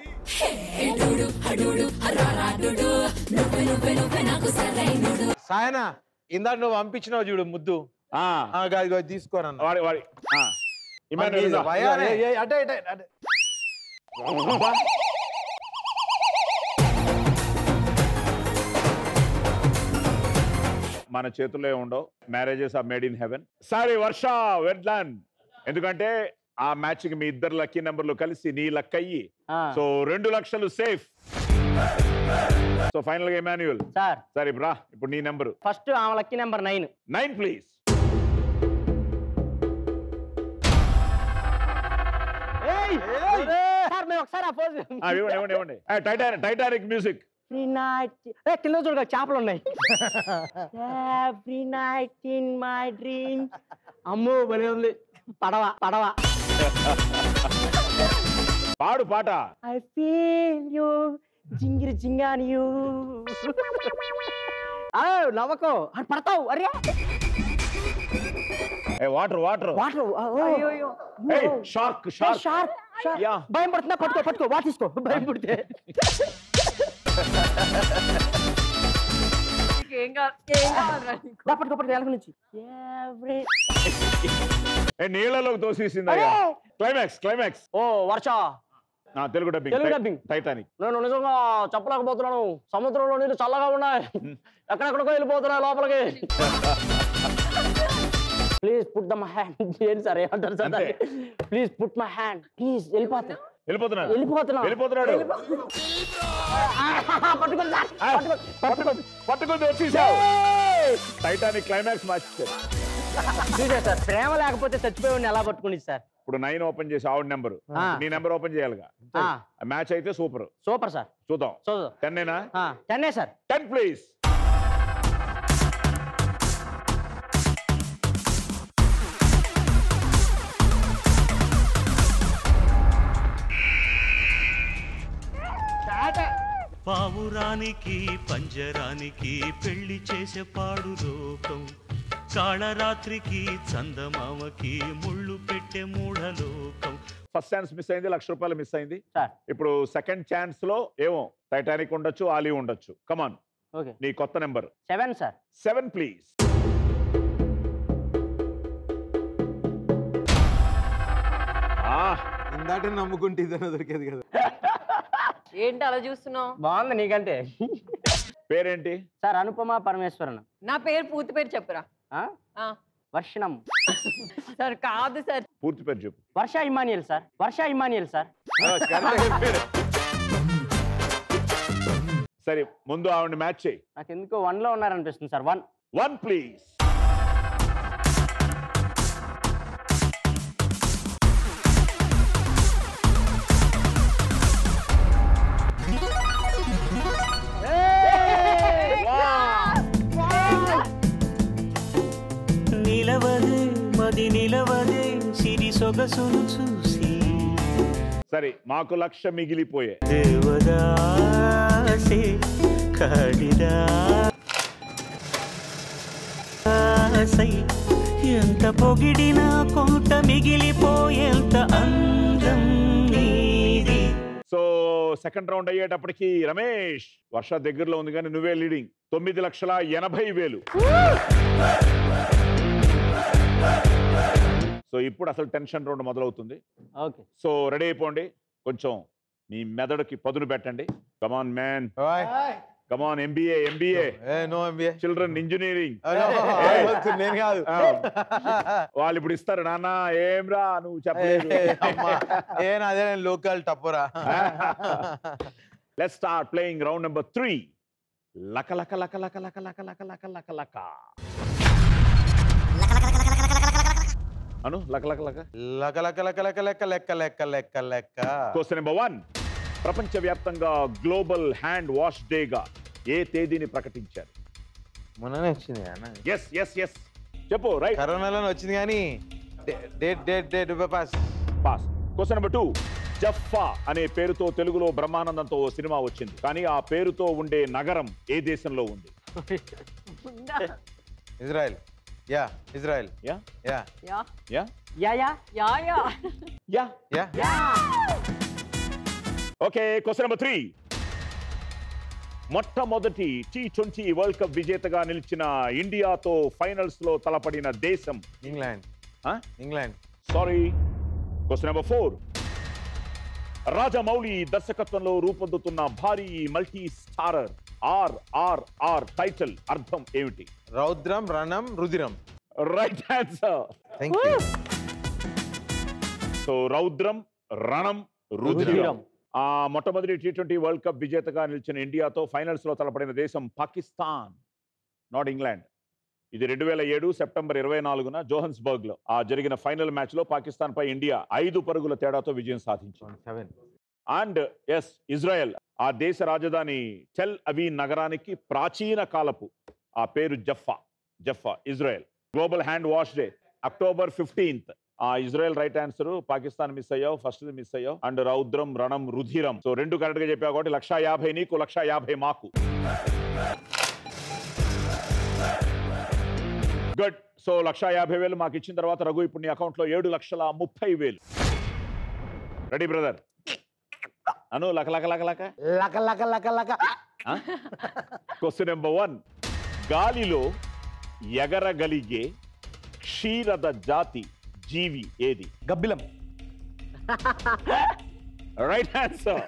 సాయన ఇందాక నువ్వు పంపించినావు చూడు ముద్దు ఆ, ఆ, గా- ఇగో తీసుకోరన్న వాడి వాడి ఆ. ఇమానుయేల్ ఇది రా. భయానే. ఏ, ఏ, అటే అటే అటే అబ్బా. మన చేతుల్లో ఏం ఉండవు marriages are made in heaven sorry Varsha వెడ్లాండ్ ఎందుకంటే ఆ మ్యాచ్ కి మీ ఇద్దరు లక్కీ నెంబర్లు కలిసి నీ లక్ అయ్యి ఆ, సో రెండు లక్షలు సేఫ్ సో ఫైనల్ గా ఇమాన్యుయల్ సార్ సరే ఇప్పుడు రా ఇప్పుడు నీ నెంబర్ ఫస్ట్ ఆమె lucky number nine nine please sir మేము ఒకసారి ఆ పోజ్ ఇవ్వండి ఇవ్వండి ఇవ్వండి Titanic Titanic music free night ఏ కింద చూడగా చేపలు ఉన్నాయి free night in my dream అమ్మో భలే ఉంది పడవ పడవ పాడు పాట ఐ ఫీల్ యూ జింగిరి జింగాని యూ నవ్వకో అని పడతావు అరే ఏ water water water shark shark sharp Yeah. భయం పడుతుందా పట్టుకో పట్టుకో వాట్ తీసుకో భయం పుడితే ఏం కావాలి ఏం కావాలరా నీకు దా పట్టుకో పట్టుకో ఎలక నుంచి Every- ఏ నీళ్ళలోకి తోసేసింది అరే! క్లైమాక్స్ క్లైమాక్స్ ఓ Varsha Telugu dubbing Telugu dubbing. Titanic నేను నిజంగా చెప్పలేకపోతున్నాను సముద్రంలో నీళ్ళు చల్లగా ఉన్నాయి ఎక్కడెక్కడికో వెళ్ళిపోతున్నాయి లోపలికి please put the my hand ఏంటి సార్ ఏమంటారు సార్ అంతే. Please put my hand please వెళ్ళిపోతా వెళ్ళిపోతున్నాడు వెళ్ళిపోతున్నా వెళ్ళిపోతున్నాడు పట్టుకోండి సార్ ఆ, పట్టుకోండి పట్టుకోండి పట్టుకుంది వచ్చేసావు టైటానిక్ క్లైమాక్స్ మార్చేశారు చూసా సార్ ప్రేమ లేకపోతే చచ్చిపోయి ఎలా పట్టుకుని సార్ ఇప్పుడు నైన్ ఓపెన్ చేసి ఆవిడ నెంబర్ ఆ. నీ నెంబర్ ఓపెన్ చేయాలిగా మ్యాచ్ అయితే సూపర్ సూపర్ సార్ చూద్దాం సో టెన్ అయినా టెన్నే సార్ టెన్ ప్లీజ్ పావురానికి పంజరానికి పెళ్లి చేసే పాడు లోకం కాళరాత్రికి చందమామకి ముళ్ళు పెట్టే మూఢలోకం ఫస్ట్ ఛాన్స్ మిస్ అయింది లక్ష రూపాయలు మిస్ అయింది సార్ ఇప్పుడు సెకండ్ ఛాన్స్ లో ఏమో టైటానిక్ ఉండొచ్చు ఆలీ ఉండొచ్చు కమాన్ ఓకే నీ కొత్త number seven sir seven please ఇందాటే నమ్ముకుంటే ఇదన దొరికేది కదా ఏంటి అలా చూస్తున్నావు బాగుంది నీకంటే పేరేంటి సార్ అనుపమ పరమేశ్వరన్ నా పేరు పూర్తి పేరు చెప్పురా ఆ? ఆ, వర్షణం సార్ కాదు సార్ పూర్తి పేరు చెప్పు Varsha Emmanuel sir Varsha Emmanuel sir సరే ముందు ఆవిడ మ్యాచ్ చేయి నాకు ఎందుకో వన్ లో ఉన్నారనిపిస్తుంది సార్ వన్ వన్ ప్లీజ్ నిలవదే మది నిలవదే సిరి సొగసును చూసి సరే మాకు లక్ష మిగిలిపోయే దేవదాసే కాడిదా ఆసై ఎంత పొగిడినా కొంత మిగిలిపోయేంత అందం నీది సో సెకండ్ రౌండ్ అయ్యేటప్పటికి రమేష్ వర్ష దగ్గరలో ఉంది కానీ నువ్వే లీడింగ్ తొమ్మిది లక్షల ఎనభై వేలు సో ఇప్పుడు అసలు టెన్షన్ రౌండ్ మొదలవుతుంది ఓకే సో రెడీ అయిపోండి కొంచెం మీ మెదడుకి పదును పెట్టండి come on man come on MBA MBA ఏ నో ఎంబీఏ చిల్డ్రన్ ఇంజనీరింగ్ నేను కాదు వాళ్ళు ఇప్పుడు ఇస్తారు నాన్న ఏం రా నువ్వు చెప్పలేదు అమ్మా ఏ అదే లోకల్ టప్పురా let start playing round number three లక లక లక లక లక లక లక లక లక లక అను లక లక లక లక లక లక లక లెక్క లెక్క లెక్క లెక్క లెక్క క్వశ్చన్ నెంబర్ వన్ ప్రపంచవ్యాప్తంగా గ్లోబల్ హ్యాండ్ వాష్ డేగా ఏ తేదీని ప్రకటించారు మొన్ననే వచ్చింది అన్న ఎస్ ఎస్ ఎస్ చెప్పు రైట్ కరోనాలోనే వచ్చింది కానీ date date date pass pass question number two Jaffa అనే పేరుతో తెలుగులో బ్రహ్మానందంతో ఓ సినిమా వచ్చింది కానీ ఆ పేరుతో ఉండే నగరం ఏ దేశంలో ఉంది Israel ya Israel ya ya ya ya ya ya ya ya ya ya okay question number three మొట్టమొదటి టీ ట్వంటీ వరల్డ్ కప్ విజేతగా నిలిచిన ఇండియాతో ఫైనల్స్ లో తలపడిన దేశం England Huh? England sorry question number four Rajamouli దర్శకత్వంలో రూపొందుతున్న భారీ multi starrer R R R title అర్థం ఏమిటి రౌద్రం రణం రుదిరం right answer thank you so రౌద్రం రణం రుధిరం రుధిరం. ఆ మొట్టమొదటి టీ ట్వంటీ వరల్డ్ కప్ విజేతగా నిలిచిన ఇండియాతో ఫైనల్స్ లో తలపడిన దేశం పాకిస్తాన్ నాట్ ఇంగ్లాండ్ ఇది రెండు వేల ఏడు సెప్టెంబర్ ఇరవై నాలుగున జోహన్స్బర్గ్ లో ఆ జరిగిన ఫైనల్ మ్యాచ్ లో పాకిస్తాన్ పై ఇండియా ఐదు పరుగుల తేడాతో విజయం సాధించింది సెవెన్ అండ్ ఎస్ ఇజ్రాయెల్ ఆ దేశ రాజధాని టెల్ అవీ నగరానికి ప్రాచీన కాలపు ఆ పేరు Jaffa Jaffa Israel global hand wash day October fifteenth ఆ Israel right answer Pakistan miss అయ్యావు ఫస్ట్ మిస్ అయ్యావు అండ్ రౌద్రం రణం రుధిరం సో రెండు కరెక్ట్ గా చెప్పావు కాబట్టి లక్ష యాభై నీకు లక్ష యాభై మాకు గుడ్ సో లక్ష యాభై వేలు మాకు ఇచ్చిన తర్వాత రఘు ఇప్పుడు నీ అకౌంట్ లో ఏడు లక్షల ముప్పై వేలు రెడీ బ్రదర్ అను లక లక లక లక లక లక లక లక క్వశ్చన్ నెంబర్ వన్ గాలిలో ఎగరగలిగే క్షీరద జాతి జీవి ఏది గబ్బిలం right answer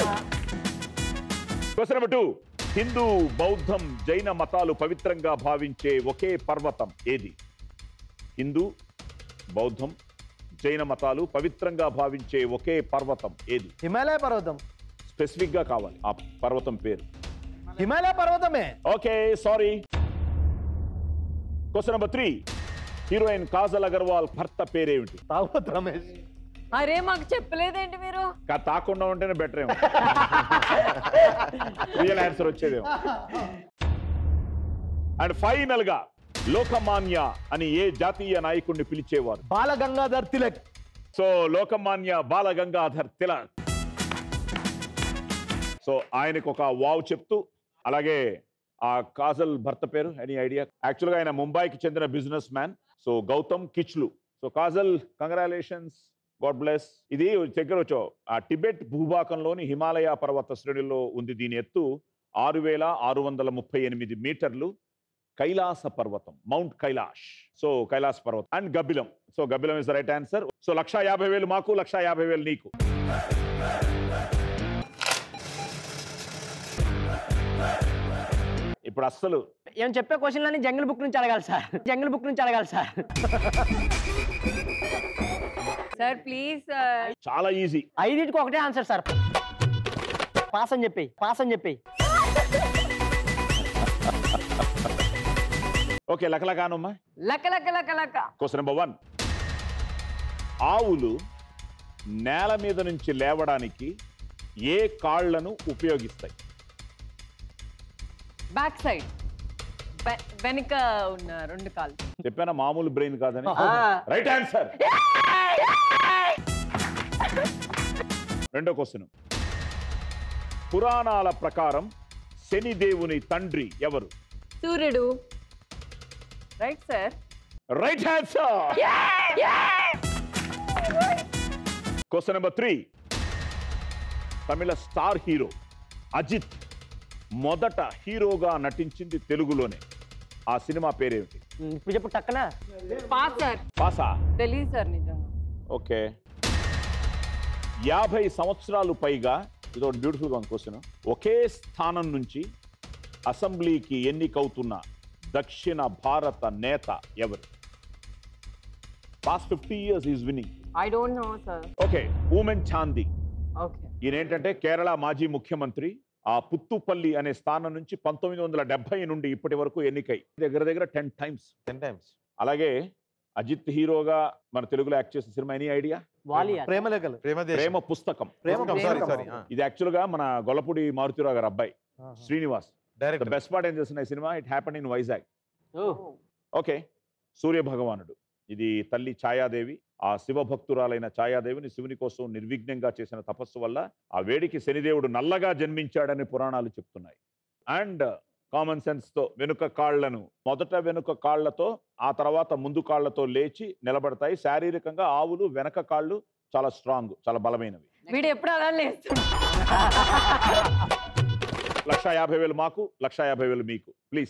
question number two Hindu బౌద్ధం జైన మతాలు పవిత్రంగా భావించే ఒకే పర్వతం ఏది హిందూ బౌద్ధం జైన మతాలు పవిత్రంగా భావించే ఒకే పర్వతం ఏది హిమాలయ పర్వతం స్పెసిఫిక్ గా కావాలి ఆ పర్వతం పేరు హిమాలయ పర్వతమే okay sorry question number three heroine Kajal Agarwal భర్త పేరేమిటి తాగోత్ రమేష్ అరే మాకు చెప్పలేదేంటి మీరు కా- తాకుండా ఉంటేనే బెటర్ ఏమో రియల్ ఆన్సర్ వచ్చేదేమో అండ్ ఫైనల్ గా లోకమాన్య అని ఏ జాతీయ నాయకుడిని పిలిచేవారు బాల గంగాధర్ తిలక్ సో లోకమాన్య బాల గంగాధర్ తిలక్ సో ఆయనకు ఒక వావ్ చెప్తూ అలాగే ఆ కాజల్ భర్త పేరు ఎనీ ఐడియా యాక్చువల్గా ఆయన ముంబైకి చెందిన businessman so Gautam Kitchlu so Kajal congratulations God bless ఇది దగ్గర వచ్చో ఆ టిబెట్ భూభాగంలోని హిమాలయ పర్వత శ్రేణుల్లో ఉంది దీని ఎత్తు ఆరు వేల ఆరు వందల ముప్పై ఎనిమిది మీటర్లు కైలాస పర్వతం మౌంట్ కైలాష్ సో కైలాస పర్వతం అండ్ గబ్బిలం సో గబ్బిలం is the right answer so లక్ష యాభై వేలు మాకు లక్ష యాభై వేలు నీకు ఇప్పుడు అస్సలు ఏం చెప్పే క్వశ్చన్లన్నీ జంగిల్ బుక్ నుంచి అడగాలి సార్ జంగిల్ బుక్ నుంచి అడగాలి సార్ సార్ ప్లీజ్ చాలా ఈజీ ఐదింటికి ఒకటే ఆన్సర్ సార్ పాస్ అని చెప్పి పాస్ అని చెప్పి ఓకే లకలకానమ్మా లక లక లక లక క్వశ్చన్ నెంబర్ వన్ ఆవులు నేల మీద నుంచి లేవడానికి ఏ కాళ్లను ఉపయోగిస్తాయి బ్యాక్ సైడ్ వెనుక ఉన్న రెండు కాళ్ళు చెప్పానా మామూలు బ్రెయిన్ కాదని రైట్ ఆన్సర్ రెండో క్వశ్చన్ పురాణాల ప్రకారం శనిదేవుని తండ్రి ఎవరు సూర్యుడు right sir right answer question number three Tamil star hero Ajith మొదట హీరోగా నటించింది తెలుగులోనే ఆ సినిమా పేరేమిటి ఇప్పుడు చెప్పు టక్కన పాస్ సార్ పాసా తెలియదు సార్ నిజంగా ఓకే యాభై సంవత్సరాలు పైగా ఇది ఒక బ్యూటిఫుల్ గా క్వశ్చన్ ఒకే స్థానం నుంచి అసెంబ్లీకి ఎన్నికవుతున్న దక్షిణ భారత నేత ఎవరు past fifty years is winning I don't know sir okay Oommen Chandy okay ఈయన ఏంటంటే కేరళ మాజీ ముఖ్యమంత్రి ఆ పుత్తుపల్లి అనే స్థానం నుంచి పంతొమ్మిది వందల డెబ్బై నుండి ఇప్పటి వరకు ఎన్నికై దగ్గర దగ్గర టెన్ టైమ్స్ టెన్ టైమ్స్ అలాగే అజిత్ హీరోగా మన తెలుగులో యాక్ట్ చేసిన సినిమా ఎనీ ఐడియా వాలియా ప్రేమలేఖలు ప్రేమ దేశం ప్రేమ పుస్తకం ప్రేమ సారీ పుస్తకం. సారీ ఇది యాక్చువల్ గా మన గొల్లపూడి మారుతిరావు గారు అబ్బాయి ఆహా. Srinivas the direct best part ఏం చేసిన ఈ సినిమా ఇట్ హ్యాపన్ ఇన్ వైజాగ్ ఓ ఓకే సూర్య భగవానుడు ఇది తల్లి ఛాయాదేవి ఆ శివ భక్తురాలైన ఛాయాదేవిని శివుని కోసం నిర్విఘ్నంగా చేసిన తపస్సు వల్ల ఆ వేడికి శనిదేవుడు నల్లగా జన్మించాడని పురాణాలు చెప్తున్నాయి అండ్ కామన్ సెన్స్ తో వెనుక కాళ్లను మొదట వెనుక కాళ్లతో ఆ తర్వాత ముందు కాళ్లతో లేచి నిలబడతాయి శారీరకంగా ఆవులు వెనక కాళ్ళు చాలా స్ట్రాంగ్ చాలా బలమైనవి వీడు ఎప్పుడు అలా లేస్తుండు లక్ష యాభై వేలు మాకు లక్ష యాభై వేలు మీకు ప్లీజ్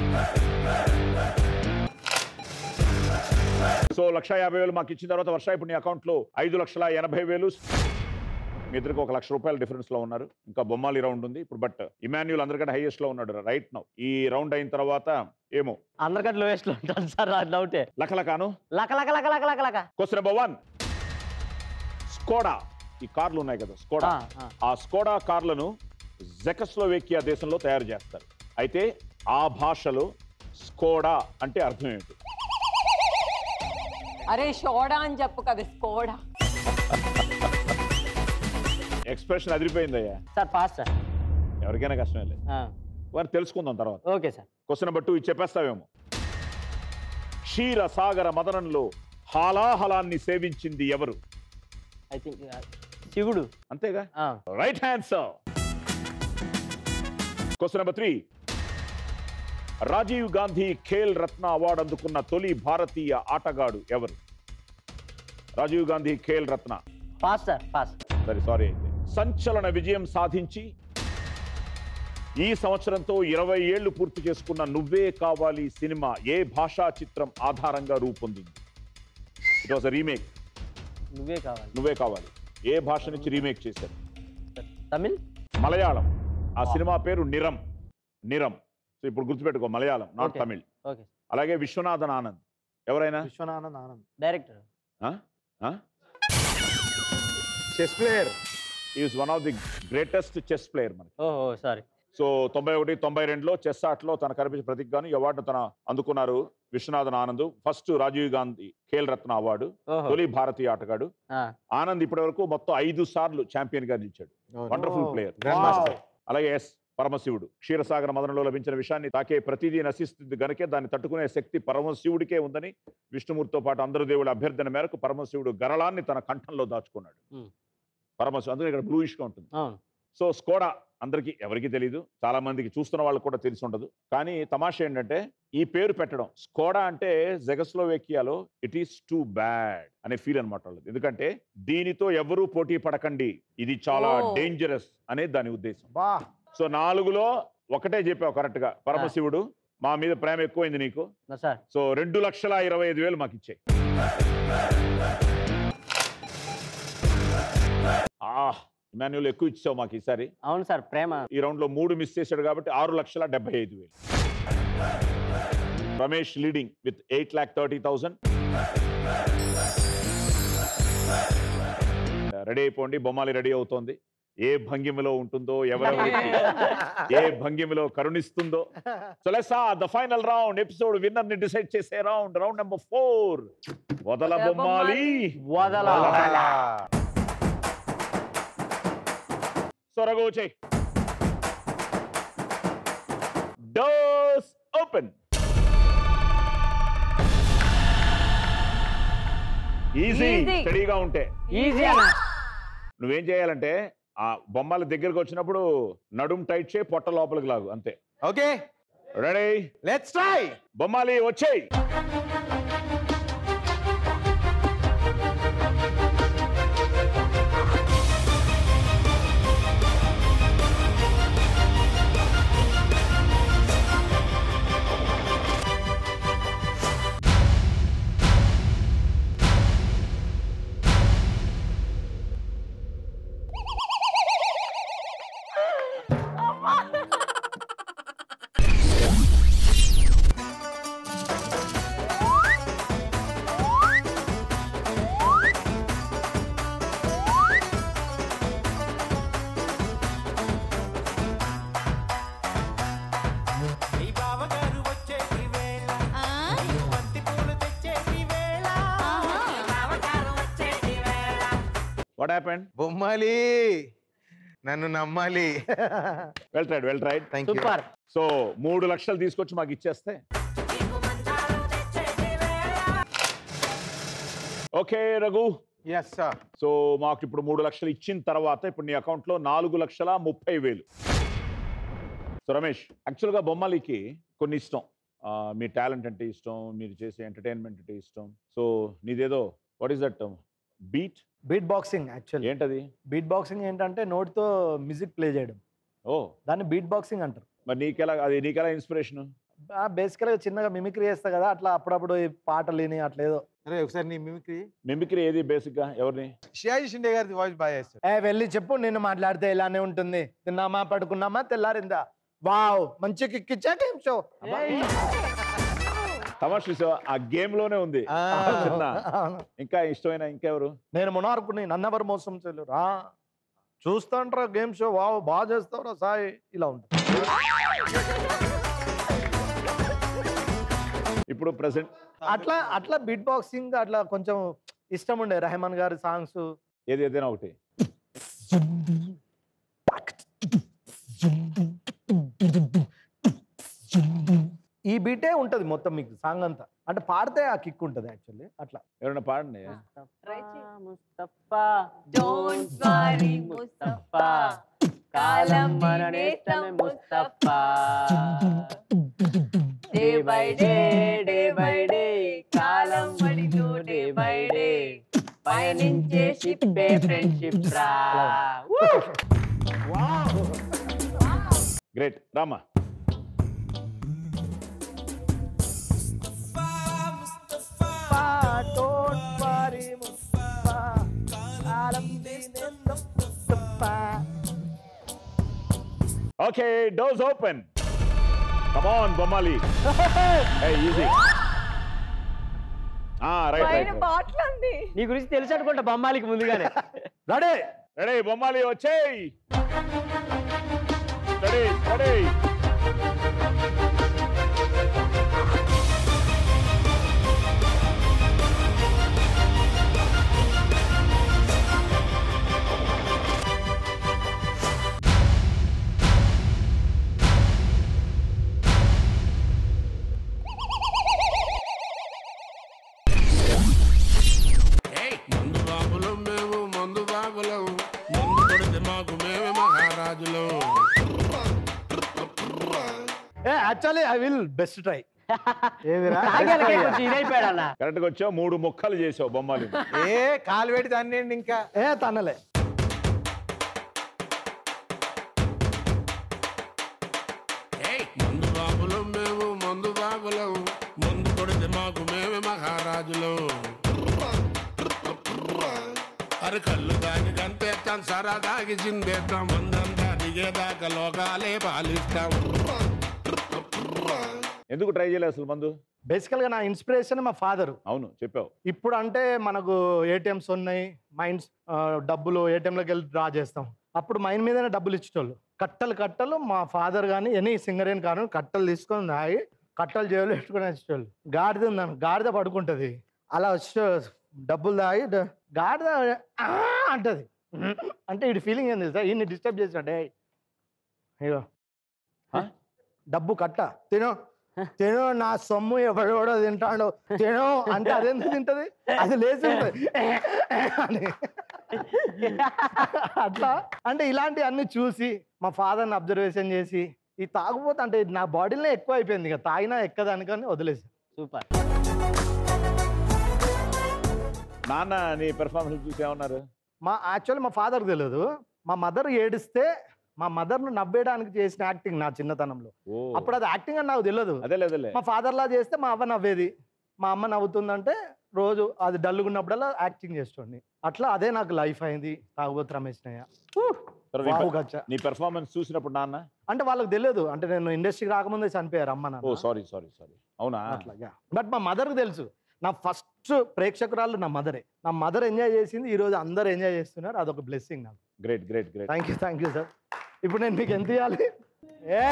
సో లక్ష యాభై వేలు మాకు ఇచ్చిన తర్వాత వర్ష ఇప్పుడు నీ అకౌంట్లో ఐదు లక్షల ఎనభై వేలు మీ ఇద్దరికి ఒక లక్ష రూపాయల డిఫరెన్స్ లో ఉన్నారు ఇంకా బొమ్మాలి రౌండ్ ఉంది ఇప్పుడు బట్ ఇమాన్యుల్ అందరికంటే హైయెస్ట్ లో ఉన్నాడు రైట్ నౌ ఈ రౌండ్ అయిన తర్వాత ఏమో అందరికంటే లోయెస్ట్ లో ఉంటాను సార్ డౌటే లకలకాను లక లక లక లక లక లక క్వశ్చన్ నెంబర్ వన్ స్కోడా ఈ కార్లు ఉన్నాయి కదా స్కోడా ఆ, ఆ. ఆ స్కోడా కార్లను జెకస్లోవేకియా దేశంలో తయారు చేస్తారు అయితే ఆ భాషలో స్కోడా అంటే అర్థం ఏమిటి అరే షోడా అని చెప్పు కదా స్కోడా ఎక్స్ప్రెషన్ అదిరిపోయిందయ్యా సార్ పాస్ సార్ ఎవరికైనా కష్టమే లేదు ఆ, వారు తెలుసుకుందాం తర్వాత okay sir question number two ఇది చెప్పేస్తావేమో క్షీర సాగర మదనంలో హాలాహలాన్ని సేవించింది ఎవరు ఐ థింక్ శివుడు అంతేగా ఆ, right answer question number three Rajiv Gandhi Khel Ratna award అందుకున్న తొలి భారతీయ ఆటగాడు ఎవరు Rajiv Gandhi Khel Ratna pass sir pass సరే సారీ అయితే సంచలన విజయం సాధించి ఈ సంవత్సరంతో ఇరవై ఏళ్లు పూర్తి చేసుకున్న నువ్వే కావాలి సినిమా ఏ భాషా చిత్రం ఆధారంగా రూపొందింది ఇట్ వాజ్ రీమేక్ నువ్వే కావాలి నువ్వే కావాలి ఏ భాష నుంచి రీమేక్ చేశారు తమిళ్ మలయాళం ఆ Wow. సినిమా పేరు నిరం నిరం సో ఇప్పుడు గుర్తుపెట్టుకో Malayalam not Okay. Tamil okay అలాగే విశ్వనాథన్ ఆనంద్ ఎవరైనా Viswanathan Anand director chess player is one of the greatest chess player మనకి ఓహో సారీ సో తొంభై ఒకటి తొంభై రెండులో చెస్ ఆటలో తన కనిపించిన ప్రతిగాను ఈ అవార్డు తన అందుకున్నారు విశ్వనాథన్ ఆనంద్ ఫస్ట్ రాజీవ్ గాంధీ ఖేల్ రత్న అవార్డు ఓహో తొలి భారతీయ ఆటగాడు ఆ, ఆనంద్ ఇప్పటి వరకు మొత్తం ఐదు సార్లు ఛాంపియన్ గా నిలిచాడు wonderful Oh. Player grandmaster అలాగే ఎస్ పరమశివుడు క్షీరసాగర మదనంలో లభించిన విషయాన్ని తాకే ప్రతిదీ నశిస్తుంది గనుకే దాన్ని తట్టుకునే శక్తి పరమశివుడికే ఉందని విష్ణుమూర్తితో పాటు అందరు దేవుళ్ళ అభ్యర్థన మేరకు పరమశివుడు గరళాన్ని తన కంఠంలో దాచుకున్నాడు Hmm. పరమశివుడు అందుకే ఇక్కడ బ్లూయిష్ గా ఉంటుంది అవును సో స్కోడా అందరికీ ఎవరికి తెలియదు చాలా మందికి చూస్తున్న వాళ్ళకి కూడా తెలిసి ఉండదు కానీ తమాషా ఏంటంటే ఈ పేరు పెట్టడం స్కోడా అంటే జెగస్లోవేకియాలో ఇట్ ఈస్ టూ బ్యాడ్ అనే ఫీల్ అనమాట వాళ్ళది ఎందుకంటే దీనితో ఎవరూ పోటీ పడకండి ఇది చాలా Oh. డేంజరస్ అనేది దాని ఉద్దేశం బా సో నాలుగులో ఒకటే చెప్పావు కరెక్ట్ గా పరమశివుడు మా మీద ప్రేమ ఎక్కువైంది నీకు నా సార్ సో రెండు లక్షల ఇరవై ఐదు వేలు మాకు ఇచ్చాయి ఆ ఇమాన్యుల్ ఎక్కువ ఇచ్చావు మాకు ఈసారి అవును సార్ ప్రేమ ఈ రౌండ్ లో మూడు మిస్ చేశాడు కాబట్టి ఆరు లక్షల డెబ్బై ఐదు వేలు Ramesh leading with eight lakh thirty thousand ready అయిపోండి బొమ్మాలి రెడీ అవుతోంది ఏ భంగిమలో ఉంటుందో ఎవరెవరికి ఏ భంగిమలో కరుణిస్తుందో so let's the final round episode winner ని డిసైడ్ చేసే రౌండ్ రౌండ్ నెంబర్ ఫోర్ వదల వదల బొమ్మాలి వదల సో రఘు వచ్చే డోర్స్ ఓపెన్ ఈజీ Easy. స్టడీగా ఉంటే ఈజీ అన్న నువ్వేం చేయాలంటే ఆ బొమ్మల దగ్గరకు వచ్చినప్పుడు నడుం టైట్ చేయి పొట్ట లోపలికి లాగు అంతే ఓకే రెడీ లెట్స్ ట్రై బొమ్మాలి వచ్చేయి వాట్ హ్యాపెండ్ బొమ్మాలి నన్ను నమ్మాలి well tried well tried thank you super so మూడు లక్షలు తీసుకొచ్చి మాకు ఇచ్చేస్తే okay Raghu yes sir so మాకు ఇప్పుడు మూడు లక్షలు ఇచ్చిన తర్వాత ఇప్పుడు నీ అకౌంట్లో నాలుగు లక్షల ముప్పై వేలు సో రమేష్ యాక్చువల్గా బొమ్మలికి కొన్ని ఇష్టం ఆ, మీ టాలెంట్ అంటే ఇష్టం మీరు చేసే ఎంటర్టైన్మెంట్ అంటే ఇష్టం సో నీదేదో what is that beat beat boxing actually ఏంటది బీట్ బాక్సింగ్ ఏంటంటే నోటితో మ్యూజిక్ ప్లే చేయడం ఓ దాన్ని బీట్ బాక్సింగ్ అంటారు మరి నీకెలా అది నీకెలా ఇన్స్పిరేషన్ బేసికల్గా చిన్నగా మిమిక్రీ చేస్తా కదా అట్లా అప్పుడప్పుడు ఈ పాటలు విని అట్లా ఏదో అరే ఒకసారి నీ మిమిక్రీ మిమిక్రీ ఏది బేసిక్గా ఎవరిని షియాజీ షిండే గారి వాయిస్ బాగా చేస్తాడు ఏ వెళ్ళి చెప్పు నేను మాట్లాడితే ఇలానే ఉంటుంది తిన్నామా పడుకున్నామా తెల్లారిందా వావ్ మంచి కిక్కిచ్చా గేమ్ షో తమాషా చూసావా? ఆ గేమ్ లోనే ఉంది ఆ. చిన్న ఇంకా ఇష్టమైన ఇంకెవరు నేను మునార్కుని నన్నెవరు మోసం చేయలేరు రా చూస్తాంట్రా గేమ్ షో వావ్ బాగా చేస్తావురా సాయి ఇలా ఉంటుంది ఇప్పుడు ప్రెసెంట్ అట్లా అట్లా బీట్ బాక్సింగ్ అట్లా కొంచెం ఇష్టం ఉండే రెహమాన్ గారి సాంగ్స్ ఏది ఏదైనా ఒకటి ఈ బీటే ఉంటది మొత్తం మీకు సాంగ్ అంతా అంటే పాడితే ఆ కిక్ ఉంటది యాక్చువల్లీ అట్లా ఎవరైనా పాడండి Try చేయి. Mustafa Don't worry, Mustafa. కాలం మన నేస్తమే Mustafa. Day by day day by day కాలం వడితో డే బై డే పయనించే షిప్పే ఫ్రెండ్షిప్ రా great Rama okay doors open come on బొమ్మాలి ఈజీ రైట్ పైన రైట్ బాటిల్ ఉంది నీ గురించి తెలుసు అనుకుంటా బొమ్మాలికి ముందుగానే రెడీ రెడీ బొమ్మాలి వచ్చేయ్ రెడీ రెడీ మందు బాబులం మేము మందు బాబులం మందు కొడితే మాకు మేమే మహారాజులం ఏ actually I will best try తాగాలకే కొంచెం ఇదైపోయాడు అన్న కరెక్ట్ గా వచ్చావు మూడు ముక్కలు చేసావు బొమ్మాలి ఏ కాలు పెట్టి దాన్ని ఇంకా ఏ తనలే ఏయ్, మందు బాబులం మేము మందు బాబులం మందు కొడితే మాకు మేమే మహారాజులం అరే కళ్ళు దాగి గంతేస్తాం సరా దాగి చిందేస్తాం మందంతా దిగేదాకా లోకాలే పాలిస్తాం ఎందుకు ట్రై చేయలేదు అసలు మందు బేసికల్ గా నా ఇన్స్పిరేషన్ మా ఫాదర్ అవును చెప్పావు ఇప్పుడు అంటే మనకు ఏటీఎంస్ ఉన్నాయి మైండ్స్ డబ్బులు ఏటీఎంలోకి వెళ్ళి డ్రా చేస్తాం అప్పుడు మైండ్ మీదనే డబ్బులు ఇచ్చేటోళ్ళు కట్టలు కట్టలు మా ఫాదర్ కానీ ఎనీ సింగర్ ఏం కాను కట్టలు తీసుకొని తాగి కట్టలు జేబులో పెట్టుకొని వచ్చేటోళ్ళు గాడిద ఉందని గాడిద పడుకుంటుంది అలా వచ్చే డబ్బులు తాగి డ- గాడిద "ఆ" అంటది అంటే ఈ ఫీలింగ్ ఏంది సార్ ఈయన్ని డిస్టర్బ్ చేసినట్టే అయ్యో హ? డబ్బు కట్ట తిను తిను నా సొమ్ము ఎవడెవడో తింటాడు తిను అంటే అదెందుకు తింటది అది లేచి ఉంటది అని అట్లా అంటే ఇలాంటి అన్ని చూసి మా ఫాదర్ని అబ్జర్వేషన్ చేసి ఈ తాగుపోతే అంటే నా బాడీలో ఎక్కువ అయిపోయింది ఇక తాగినా ఎక్కదానికని వదిలేసి సూపర్ నాన్న నీ పెర్ఫార్మెన్స్ చూసి ఏమన్నారు మా యాక్చువల్లీ మా ఫాదర్ తెలియదు మా మదర్ ఏడిస్తే మా మదర్ను నవ్వేయడానికి చేసిన యాక్టింగ్ నా చిన్నతనంలో ఓ అప్పుడు అది యాక్టింగ్ అని నాకు తెలియదు అదేలే అదేలే మా ఫాదర్ లా చేస్తే మా అవ్వ నవ్వేది మా అమ్మ నవ్వుతుందంటే రోజు అది డల్గా ఉన్నప్పుడల్లా యాక్టింగ్ చేస్తుండే అట్లా అదే నాకు లైఫ్ అయింది తాగుబోతు రమేష్ నయ్య సరే, నీ వావ్ పెర్- గచ్చ. నీ పెర్ఫార్మెన్స్ చూసినప్పుడు నాన్న అంటే వాళ్ళకి తెలియదు అంటే నేను ఇండస్ట్రీకి రాకముందే చనిపోయారు అమ్మ ఓ నాన్న సారీ సారీ సారీ అవునా అట్లా బట్ మా మదర్కి తెలుసు నా ఫస్ట్ ప్రేక్షకురాలు నా మదరే నా మదర్ ఎంజాయ్ చేసింది ఈ రోజు అందరు ఎంజాయ్ చేస్తున్నారు అదొక బ్లెస్సింగ్ నాకు great great great thank you thank you sir ఇప్పుడు నేను మీకు ఎంత ఇవ్వాలి ఏ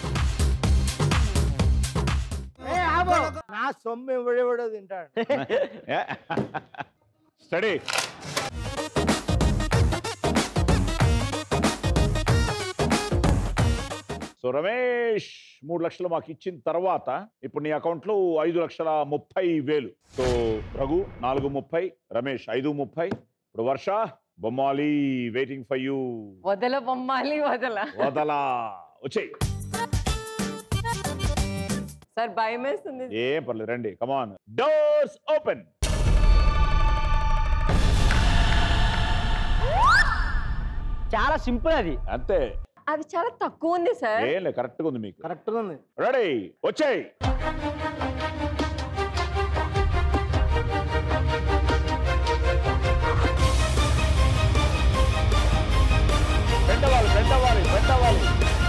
ఏ, ఆపు. నా సొమ్ము ఎవడెవడో తింటాడు స్టడీ సో రమేష్ మూడు లక్షలు మాకు ఇచ్చిన తర్వాత ఇప్పుడు నీ అకౌంట్లో ఐదు లక్షల ముప్పై వేలు సో రఘు నాలుగు ముప్పై రమేష్ ఐదు ముప్పై ఇప్పుడు వర్ష బొమ్మాలి వెయిటింగ్ ఫర్ యూ వదల బొమ్మాలి వదల వదలా వచ్చేయ్ సార్ భయం వేస్తుంది ఏం పర్లేదు రండి కమాన్ డోర్స్ ఓపెన్ చాలా సింపుల్ అది అంతే అది చాలా తక్కువ ఉంది సార్ ఏం లేదు కరెక్ట్గా ఉంది మీకు కరెక్ట్గా ఉంది రెడీ వచ్చేయ్ పెట్టవాలి పెట్టవాలి పెట్టవాలి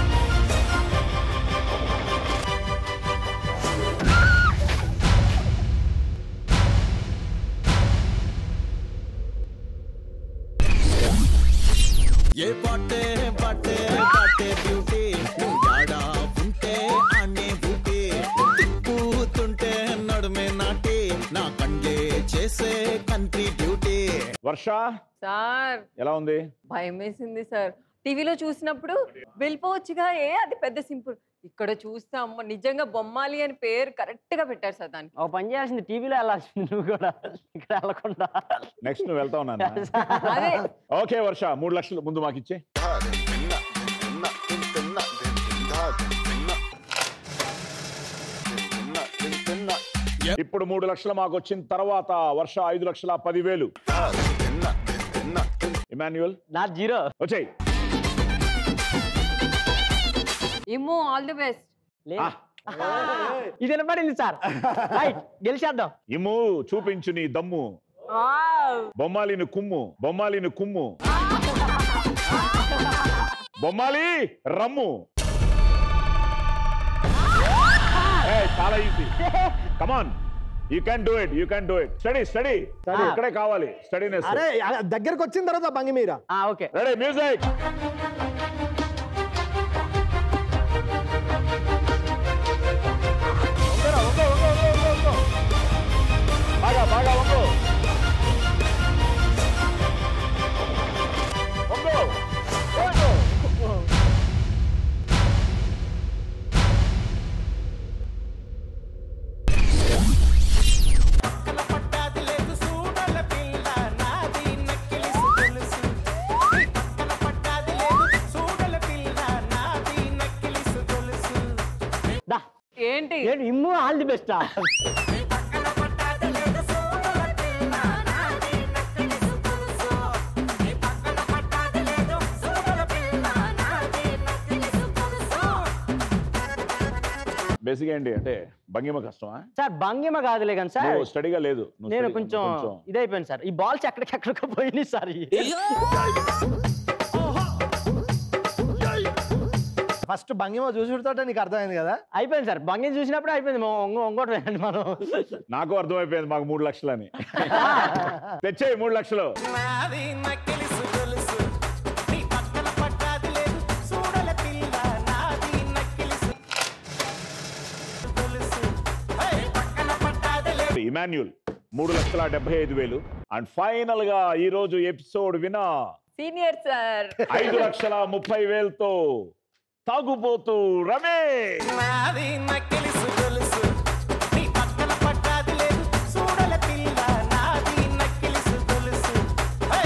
ఏ బాటే బాటే బాటే బ్యూటీ నువ్వు యాడా ఉంటే అనే బూటీ తిప్పుతుంటే నడుమే నాటి నా కండే చేసే కంట్రీ డ్యూటీ వర్ష సార్ ఎలా ఉంది భయం వేసింది సార్ టీవీలో చూసినప్పుడు వెళ్ళిపోవచ్చుగా ఏ అది పెద్ద సింపుల్ ఇక్కడ చూస్తే అమ్మ నిజంగా బొమ్మాలి అని పేరు కరెక్ట్ గా పెట్టారు సార్ దానికి ఒక పని చేయాల్సింది టీవీలో వెళ్ళాల్సింది నువ్వు కూడా ఇక్కడ వెళ్ళకుండా నెక్స్ట్ నువ్వు వెళ్తా ఉన్నాను అదే ఓకే వర్ష మూడు లక్షలు ముందు మాకు ఇచ్చే ఇప్పుడు మూడు లక్షలు మాకు వచ్చిన తర్వాత వర్ష ఐదు లక్షల పదివేలు ఇమాన్యువల్ నా జీరో వచ్చేయ్ ఏమో ఆల్ ది బెస్ట్ లేదు ఇది వినపడింది సార్ రైట్ గెలిచేద్దాం ఇమ్ము చూపించు నీ దమ్ము బొమ్మాలిని కుమ్ము బొమ్మాలిని కుమ్ము బొమ్మాలి రమ్ము ఏయ్, చాలా easy come on you can do it you can do it steady steady steady ఇక్కడే కావాలి స్టడీనెస్ అరే ఆ దగ్గరకు వచ్చిన తర్వాత బంగి మీరా ఓకే రెడీ మ్యూజిక్ బాగా బాగా వంగు వంగు వంగు పట్టాది లేదు సూడల పిల్ల నాది నక్కిలిసు గొలుసు నీ పక్కన పట్టాది లేదు సూడల పిల్ల నాది నక్కిలిసు గొలుసు దా ఏంటి ఏంటి ఇమ్ము ఆల్ ది బెస్ట్ నీ పక్కన పట్టాది లేదు సూడల పిల్ల నాది నక్కిలిసు గొలుసు నీ పక్కన పట్టాది లేదు సూడల పిల్ల నాది నక్కిలిసు గొలుసు బేసిక్ ఏంటి అంటే భంగిమ కష్టమా సార్ భంగిమ కాదులే కానీ సార్ నువ్వు స్టడీగా లేదు నువ్వు నేను study- కొంచెం ఇదైపోయింది సార్ ఈ బాల్స్ ఎక్కడికెక్కడికో పోయినాయి సార్ ఇవి. ఫస్ట్ భంగిమ చూసుడుతోటే నీకు అర్థమైంది కదా అయిపోయింది సార్ భంగిమ చూసినప్పుడు అయిపోయింది మొ- ఒంగో ఒంగోటి వేయండి మనం నాకు అర్థమైపోయింది మాకు మూడు లక్షలని తెచ్చేయి మూడు లక్షలు నాది నక్కిలిసు గొలుసు నీ పక్కన పట్టాది లేదు సూడల పిల్ల నాది నక్కిలిసు గొలుసు హే పక్కన పట్టాది లేదు ఇమాన్యుల్ మూడు లక్షల డెబ్బై ఐదు వేలు అండ్ ఫైనల్ గా ఈ రోజు ఎపిసోడ్ వినా సీనియర్ సార్ ఐదు లక్షల ముప్పై వేలతో తాగుబోతూ రమేష్ నాది నక్కిలిసు గొలుసు నీ పక్కన పట్టాది లేదు సూడల పిల్ల నాది నక్కిలిసు గొలుసు హే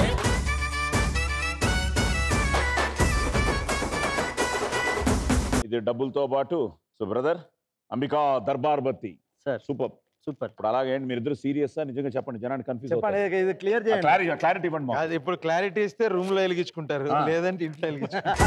ఇది డబ్బులతో పాటు so brother Ambika Darbar Batti sir super super ఇప్పుడు అలాగే ఏంటి మీరు ఇద్దరు సీరియస్ నిజంగా చెప్పండి జనాన్ని కన్ఫ్యూజ్ చెప్పండి ఇది క్లియర్ చేయండి క్లారిటీ క్లారిటీ ఇవ్వండి మాకు. అది ఇప్పుడు క్లారిటీ ఇస్తే రూమ్ లో వెలిగించుకుంటారు ఆ. లేదంటే ఇంట్లో వెలిగించుకుంటారు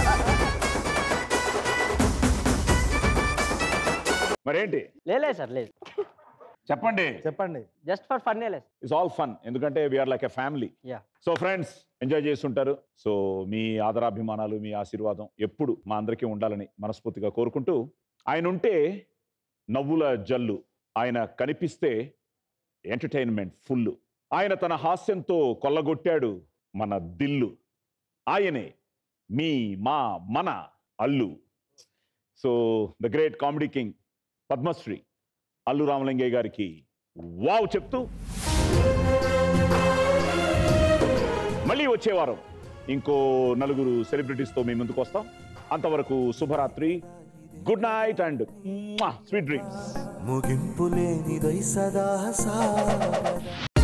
మరేంటి లేలే సార్ లేదు చెప్పండి చెప్పండి జస్ట్ ఫర్ ఫన్ లేదు ఇట్స్ ఆల్ ఫన్ ఎందుకంటే we are like a family ya so friends enjoy చేస్తుంటారు సో మీ ఆదరాభిమానాలు మీ ఆశీర్వాదం ఎప్పుడు మా అందరికీ ఉండాలని మనస్ఫూర్తిగా కోరుకుంటూ ఆయన ఉంటే నవ్వుల జల్లు ఆయన కనిపిస్తే ఎంటర్టైన్మెంట్ ఫుల్ ఆయన తన హాస్యంతో కొల్లగొట్టాడు మన దిల్లు ఆయనే మీ మా మన Allu so the great comedy king Padmashri Allu Ramalingaiah garu wow చెప్తూ మళ్ళీ వచ్చే వారం ఇంకో నలుగురు సెలబ్రిటీస్తో మీ ముందుకు వస్తాం అంతవరకు శుభరాత్రి good night and sweet dreams ముగింపు లేనిదై సదా సారదా